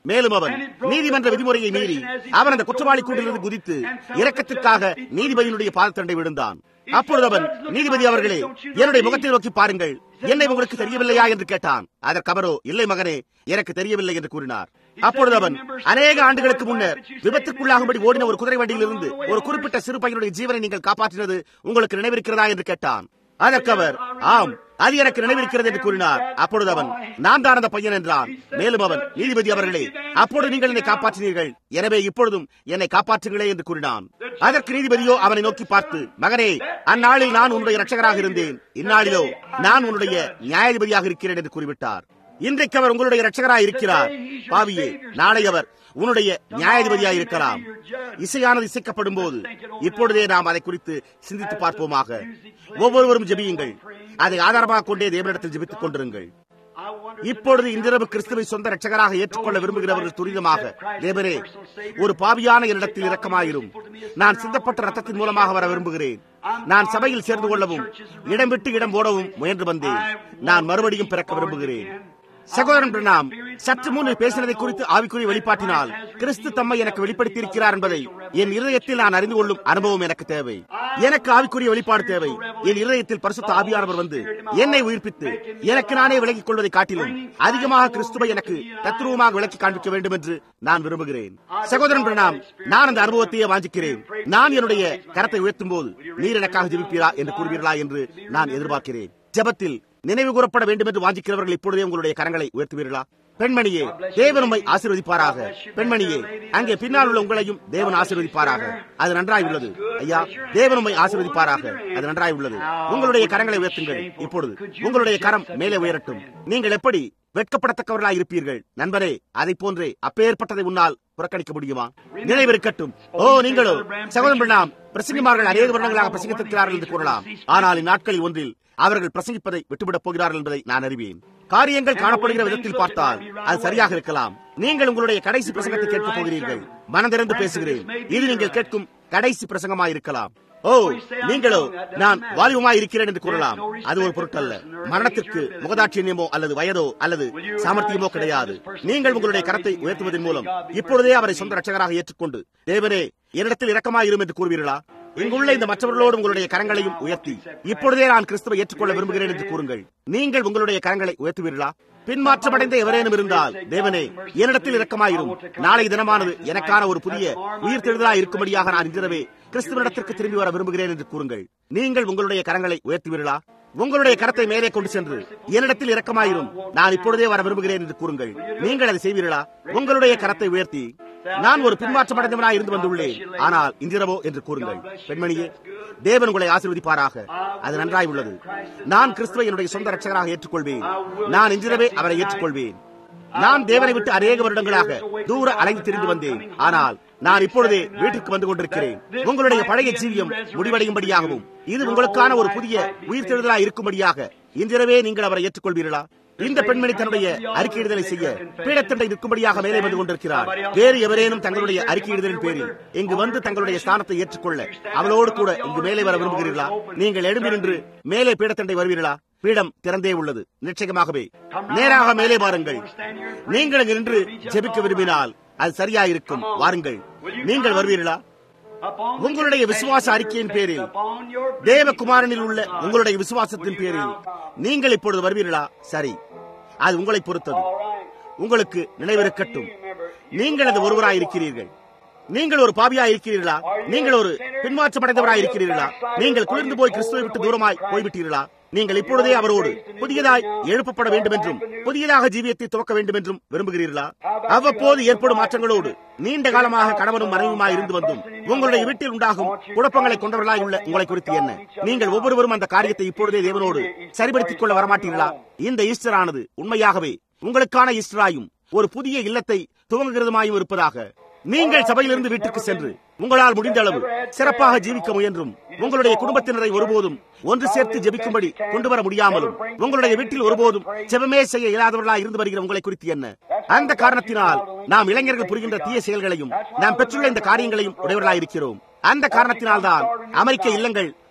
மேலும் அவன் நீதிமன்ற விதிமுறையை மீறி அவன் அந்த குற்றவாளி கூண்டிலிருந்து குதித்து இரக்கத்திற்காக நீதிபதியினுடைய பாதத்தண்டை விழுந்தான் அப்பொழுது அவன் நீதிபதி அவர்களே என்னுடைய முகத்தை நோக்கி பாருங்கள் என்னை உங்களுக்கு தெரியவில்லையா என்று கேட்டான் அதற்கு அவரோ இல்லை மகனே எனக்கு தெரியவில்லை என்று கூறினார் அப்பொழுது அவன் அநேக ஆண்டுகளுக்கு முன்னர் விபத்துக்குள்ளாகும்படி ஓடின ஒரு குதிரை வண்டியில் இருந்து ஒரு குறிப்பிட்ட சிறு பையனுடைய ஜீவனை நீங்கள் காப்பாற்றினது உங்களுக்கு நினைவிருக்கிறதா என்று கேட்டான் அதற்கு அவர் ஆம் அது எனக்கு நினைவிருக்கிறது என்று கூறினார் அப்பொழுது அவன் நான் தான் அந்த பையன் என்றான் மேலும் அவன் நீதிபதி அவர்களே அப்பொழுது நீங்கள் என்னை காப்பாற்றினீர்கள் எனவே இப்பொழுதும் என்னை காப்பாற்றுங்களே என்று கூறினான் அதற்கு நீதிபதியோ அவனை நோக்கி பார்த்து மகனே அந்நாளில் நான் உன்னுடைய ரட்சகராக இருந்தேன் இந்நாளிலோ நான் உன்னுடைய நியாயாதிபதியாக இருக்கிறேன் என்று கூறிவிட்டார் இன்றைக்கு அவர் உங்களுடைய ரட்சகராக இருக்கிறார் பாவியே நாளை அவர் உன்னுடைய நியாயாதிபதியாக இருக்கலாம் இசையானது இசைக்கப்படும் போது இப்பொழுதே நாம் அதை குறித்து சிந்தித்து பார்ப்போமாக ஒவ்வொருவரும் ஜெபியுங்கள் அதை ஆதாரமாக கொண்டே தேவனிடத்தில் ஜெபித்துக் கொண்டிருங்கள் இப்பொழுது இன்றிரவு கிறிஸ்துவை சொந்த ரட்சகராக ஏற்றுக்கொள்ள விரும்புகிறவர்கள் துரிதமாக தேவரே ஒரு பாவியான என்னிடத்தில் இரக்கமாயிரும் நான் சிந்தப்பட்ட ரத்தத்தின் மூலமாக வர விரும்புகிறேன் நான் சபையில் சேர்ந்து கொள்ளவும் இடம் விட்டு இடம் ஓடவும் முயன்று வந்தேன் நான் மறுபடியும் பிறக்க விரும்புகிறேன் சகோதரன் பிரணாம் சற்று முன் பேசினதை குறித்து ஆவிக்குரிய வெளிப்பாட்டினால் கிறிஸ்து தம்மை எனக்கு வெளிப்படுத்தி இருக்கிறார் என்பதை என் இருதயத்தில் நான் அறிந்து கொள்ளும் அனுபவம் எனக்கு தேவை எனக்கு ஆவிக்குரிய வெளிப்பாடு தேவை என் இருதயத்தில் பரிசுத்த ஆவியானவர் வந்து என்னை உயிர்ப்பித்து எனக்கு நானே விலகிக் கொள்வதை காட்டிலும் அதிகமாக கிறிஸ்துவை எனக்கு தத்துருவமாக விளக்கி காண்பிக்க வேண்டும் என்று நான் விரும்புகிறேன் சகோதரன் பிரணாம் நான் அந்த அனுபவத்தையே வாஞ்சிக்கிறேன் நான் என்னுடைய கரத்தை உயர்த்தும் போது நீர் எனக்காக ஜெபிப்பீரா என்று கூறுவீர்களா என்று நான் எதிர்பார்க்கிறேன் ஜபத்தில் நினைவு கூறப்பட வேண்டும் என்று வாஞ்சிக்கிறவர்கள் இப்பொழுதே உங்களுடைய கரங்களை உயர்த்துவீர்களா பெண்மணியே தேவன் உம்மை ஆசீர்வதிப்பாராக பெண்மணியே அங்கே பின்னால் உள்ள உங்களையும் தேவன் ஆசீர்வதிப்பாராக அது நன்றாய் உள்ளது ஐயா தேவன் உம்மை ஆசீர்வதிப்பாராக அது நன்றாய் உள்ளது உங்களுடைய கரங்களை உயர்த்துங்கள் இப்பொழுது உங்களுடைய கரம் மேலே உயரட்டும் நீங்கள் எப்படி வெட்கப்படத்தக்கவர்களாய் இருப்பீர்கள் நண்பரே அதை போன்றே அப்பேற்பட்டதை உன்னால் புறக்கணிக்க முடியுமா நினைவிருக்கட்டும் ஓ நீங்களோ சகோதரன் பிரணாம் பிரசங்கிமார்கள் அநேக வருடங்களாக பிரசங்கித்திருக்கிறார்கள் என்று கூறலாம் ஆனால் இந்நாட்களில் ஒன்றில் அவர்கள் பிரசங்கிப்பதை விட்டுவிடப் போகிறார்கள் என்பதை நான் அறிவேன் காரியங்கள் காணப்படுகிற விதத்தில் பார்த்தால் அது சரியாக இருக்கலாம் நீங்கள் உங்களுடைய கடைசி பிரசங்கத்தை கேட்கப் போகிறீர்கள் மனதிறந்து பேசுகிறேன் இது நீங்கள் கேட்கும் கடைசி பிரசங்கமாய் இருக்கலாம் ஓ நீங்களோ நான் வாலிபமாய் இருக்கிறேன் என்று கூறலாம் அது ஒரு பொருட்டல்ல மரணத்திற்கு முகதாட்சியமோ அல்லது வயதோ அல்லது சாமர்த்தியமோ கிடையாது நீங்கள் உங்களுடைய கரத்தை உயர்த்துவதன் மூலம் இப்பொழுதே அவரை சொந்த ரட்சகராக ஏற்றுக்கொண்டு தேவனே என்னிடத்தில் இரக்கமாயிரும் என்று கூறுவீர்களா இங்குள்ள இந்த மற்றவர்களோடு உங்களுடைய கரங்களையும் உயர்த்தி இப்பொழுதே நான் கிறிஸ்துவை ஏற்றுக்கொள்ள விரும்புகிறேன் என்று கூறுங்கள் நீங்கள் உங்களுடைய கரங்களை உயர்த்துவீர்களா பின்மாற்றமடைந்த எவரேனும் இருந்தால் தேவனே என்னிடத்தில் இரக்கமாயிரும் நாளை தினமானது எனக்கான ஒரு புதிய உயிர் தெழுதலாய் இருக்கும்படியாக நான் இன்றிரவே கிறிஸ்துவனிடத்திற்கு திரும்பி வர விரும்புகிறேன் என்று கூறுங்கள் நீங்கள் உங்களுடைய கரங்களை உயர்த்துவீர்களா உங்களுடைய கரத்தை மேலே கொண்டு சென்று என்னிடத்தில் இரக்கமாயிரும் நான் இப்பொழுதே வர விரும்புகிறேன் என்று கூறுங்கள் நீங்கள் அதை செய்வீர்களா உங்களுடைய கரத்தை உயர்த்தி நான் ஒரு பின்மாற்றமடைந்தவனாய் இருந்து வந்துள்ளேன் ஆனால் இன்றிரவோ என்று கூறுங்கள் பெண்மணியே தேவன் உங்களை ஆசீர்வதிப்பாராக அது நன்றாய் உள்ளது நான் கிறிஸ்துவை என்னுடைய சொந்த ரட்சகராக ஏற்றுக்கொள்வேன் நான் இன்றிரவே அவரை ஏற்றுக்கொள்வேன் நான் தேவனை விட்டு அநேக வருடங்களாக தூர அலைந்து திரிந்து வந்தேன் ஆனால் நான் இப்பொழுதே வீட்டுக்கு வந்து கொண்டிருக்கிறேன் உங்களுடைய பழைய ஜீவியம் முடிவடையும்படியாகவும் இது உங்களுக்கான ஒரு புதிய உயிர் தெழுதலா இருக்கும்படியாக இன்றிரவே நீங்கள் அவரை ஏற்றுக்கொள்வீர்களா இந்த பெண்மணி தன்னுடைய அறிக்கையிடுதலை செய்ய பீடத்தண்டை நிற்கும்படியாக மேலே வந்து கொண்டிருக்கிறார் வேறு எவரேனும் தங்களுடைய அறிக்கையிடுதலின் பேரில் இங்கு வந்து தங்களுடைய ஸ்தானத்தை ஏற்றுக்கொள்ள அவளோடு கூட இங்கு மேலே வர விரும்புகிறீர்களா நீங்கள் எழும்பி நின்று மேலே பீடத்தண்டை வருவீர்களா பீடம் திறந்தே உள்ளது நிச்சயமாகவே நேராக மேலே வாருங்கள் நீங்கள் அங்கு நின்று ஜெபிக்க விரும்பினால் அது சரியாயிருக்கும் வாருங்கள் நீங்கள் வருவீர்களா உங்களுடைய விசுவாச அறிக்கையின் பேரில் தேவகுமாரனில் உள்ள உங்களுடைய விசுவாசத்தின் பேரில் நீங்கள் இப்பொழுது வருவீர்களா சரி அது உங்களை பொறுத்தது உங்களுக்கு நினைவிருக்கட்டும் நீங்கள் அது ஒருவராய் இருக்கிறீர்கள் நீங்கள் ஒரு பாவியா இருக்கிறீர்களா நீங்கள் ஒரு பின்மாற்றமடைந்தவராய் இருக்கிறீர்களா நீங்கள் குளிர்ந்து போய் கிறிஸ்துவை விட்டு தூரமாய் போய்விட்டீர்களா நீங்கள் இப்பொழுதே அவரோடு புதியதாய் எழுப்பப்பட வேண்டும் என்றும் புதியதாக ஜீவியத்தை துவக்க வேண்டும் என்றும் விரும்புகிறீர்களா அவ்வப்போது ஏற்படும் மாற்றங்களோடு நீண்ட காலமாக கணவனும் மனைவியுமாய் இருந்து வந்தும் உங்களுடைய வீட்டில் உண்டாகும் குழப்பங்களை கொண்டவர்களாய் உள்ள உங்களை குறித்து என்ன நீங்கள் ஒவ்வொருவரும் அந்த காரியத்தை இப்பொழுதே தேவனோடு சரிபடுத்திக் கொள்ள வரமாட்டீர்களா இந்த ஈஸ்டர் ஆனது உண்மையாகவே உங்களுக்கான ஈஸ்டராயும் ஒரு புதிய இல்லத்தை துவங்குகிறதுமாயும் இருப்பதாக நீங்கள் சபையிலிருந்து வீட்டுக்கு சென்று உங்களால் முடிந்த அளவு சிறப்பாக ஜீவிக்க முயன்றும் உங்களுடைய குடும்பத்தினரை ஒருபோதும் ஒன்று சேர்த்து ஜெபிக்கும்படி கொண்டு வர முடியாமலும் உங்களுடைய வீட்டில் ஒருபோதும் ஜெபமே செய்ய இயலாதவர்களாக இருந்து வருகிற உங்களை குறித்து என்ன அந்த காரணத்தினால் நாம் இளைஞர்கள் புரிகின்ற தீய செயல்களையும் நாம் பெற்றுள்ள இந்த காரியங்களையும் உடையவர்களாக இருக்கிறோம் அந்த காரணத்தினால்தான் அமெரிக்க இல்லங்கள்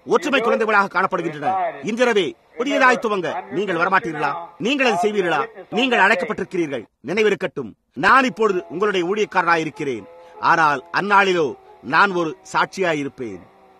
ஒற்றுமை குழந்தைகளாக காணப்படுகின்றன இன்றிரவே புதியதாய் துவங்க நீங்கள் வரமாட்டீர்களா நீங்கள் அதை செய்வீர்களா நீங்கள் அழைக்கப்பட்டிருக்கிறீர்கள் நினைவிருக்கட்டும் நான் இப்பொழுது உங்களுடைய ஊழியக்காரனாயிருக்கிறேன் ஆனால் அந்நாளிலோ நான் ஒரு சாட்சியாயிருப்பேன்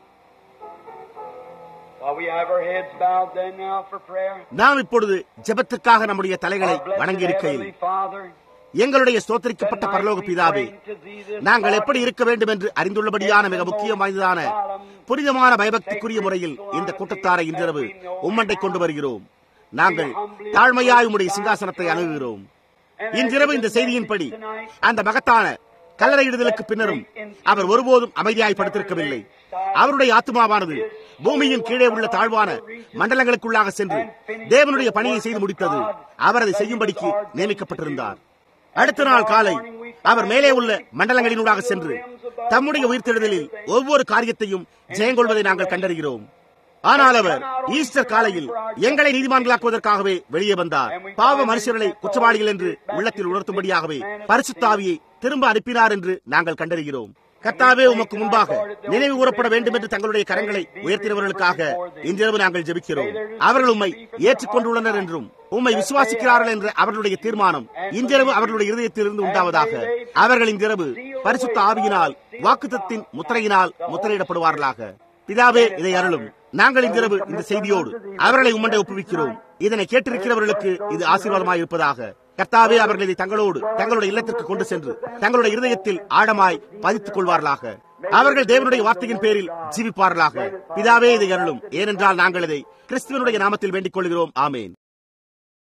While we have our heads bowed then now for prayer. நாம் இப்பொழுது ஜெபத்திற்காக நம்முடைய தலைகளை Our blessed வணங்கியிருக்கையில் Heavenly Father, எங்களுடைய ஸ்தோத்தரிக்கப்பட்ட பரலோக பிதாவே நாங்கள் எப்படி இருக்க வேண்டும் என்று அறிந்துள்ளபடியான மிக முக்கியம் வாய்ந்ததான புனிதமான பயபக்திக்குரிய முறையில் இந்த கூட்டத்தாரை இன்றிரவு உம்மண்டை கொண்டு வருகிறோம் நாங்கள் தாழ்மையாய் உம்முடைய சிங்காசனத்தை அணுகுகிறோம் இன்றிரவு இந்த செய்தியின்படி அந்த மகத்தான கல்லறையிடுதலுக்கு பின்னரும் அவர் ஒருபோதும் அமைதியாய் படுத்திருக்கவில்லை அவருடைய ஆத்மாவானது பூமியின் கீழே உள்ள தாழ்வான மண்டலங்களுக்குள்ளாக சென்று தேவனுடைய பணியை செய்து முடித்தது அவர் அதை செய்யும்படிக்கு நியமிக்கப்பட்டிருந்தார் அடுத்த நாள் காலை அவர் மேலே உள்ள மண்டலங்களினூடாக சென்று தம்முடைய உயிர்த்தெழுதலில் ஒவ்வொரு காரியத்தையும் ஜெயங்கொள்வதை நாங்கள் கண்டறிகிறோம் ஆனால் அவர் ஈஸ்டர் காலையில் எங்களை நீதிமான்களாக்குவதற்காகவே வெளியே வந்தார் பாவ மனுஷர்களை குற்றவாளிகள் என்று உள்ளத்தில் உணர்த்தும்படியாகவே பரிசுத்தாவியை திரும்ப அனுப்பினார் என்று நாங்கள் கண்டறிகிறோம் கர்த்தாவே உமக்கு முன்பாக நினைவு கூறப்பட வேண்டும் என்று தங்களுடைய கரங்களை உயர்த்தினவர்களுக்காக இன்றிரவு நாங்கள் ஜெபிக்கிறோம் அவர்கள் உம்மை ஏற்றுக்கொண்டுள்ளனர் என்றும் உம்மை விசுவாசிக்கிறார்கள் என்ற அவர்களுடைய தீர்மானம் இன்றிரவு அவர்களுடைய இருதயத்திலிருந்து உண்டாவதாக அவர்கள் இன்றிரவு பரிசுத்த ஆவியினால் வாக்குத்தத்தின் முத்திரையினால் முத்திரையிடப்படுவார்களாக பிதாவே இதை அருளும் நாங்கள் இன்றிரவு இந்த செய்தியோடு அவர்களை உம்மண்டை ஒப்புவிக்கிறோம் இதனை கேட்டிருக்கிறவர்களுக்கு இது ஆசீர்வாதமாய் இருப்பதாக கர்த்தாவே அவர்கள் இதை தங்களோடு தங்களுடைய இல்லத்திற்கு கொண்டு சென்று தங்களுடைய இருதயத்தில் ஆழமாய் பதித்துக் கொள்வார்களாக அவர்கள் தேவனுடைய வார்த்தையின் பேரில் ஜீவிப்பார்களாக பிதாவே இதை அருளும் ஏனென்றால் நாங்கள் இதை கிறிஸ்துவனுடைய நாமத்தில் வேண்டிக் கொள்கிறோம் ஆமேன்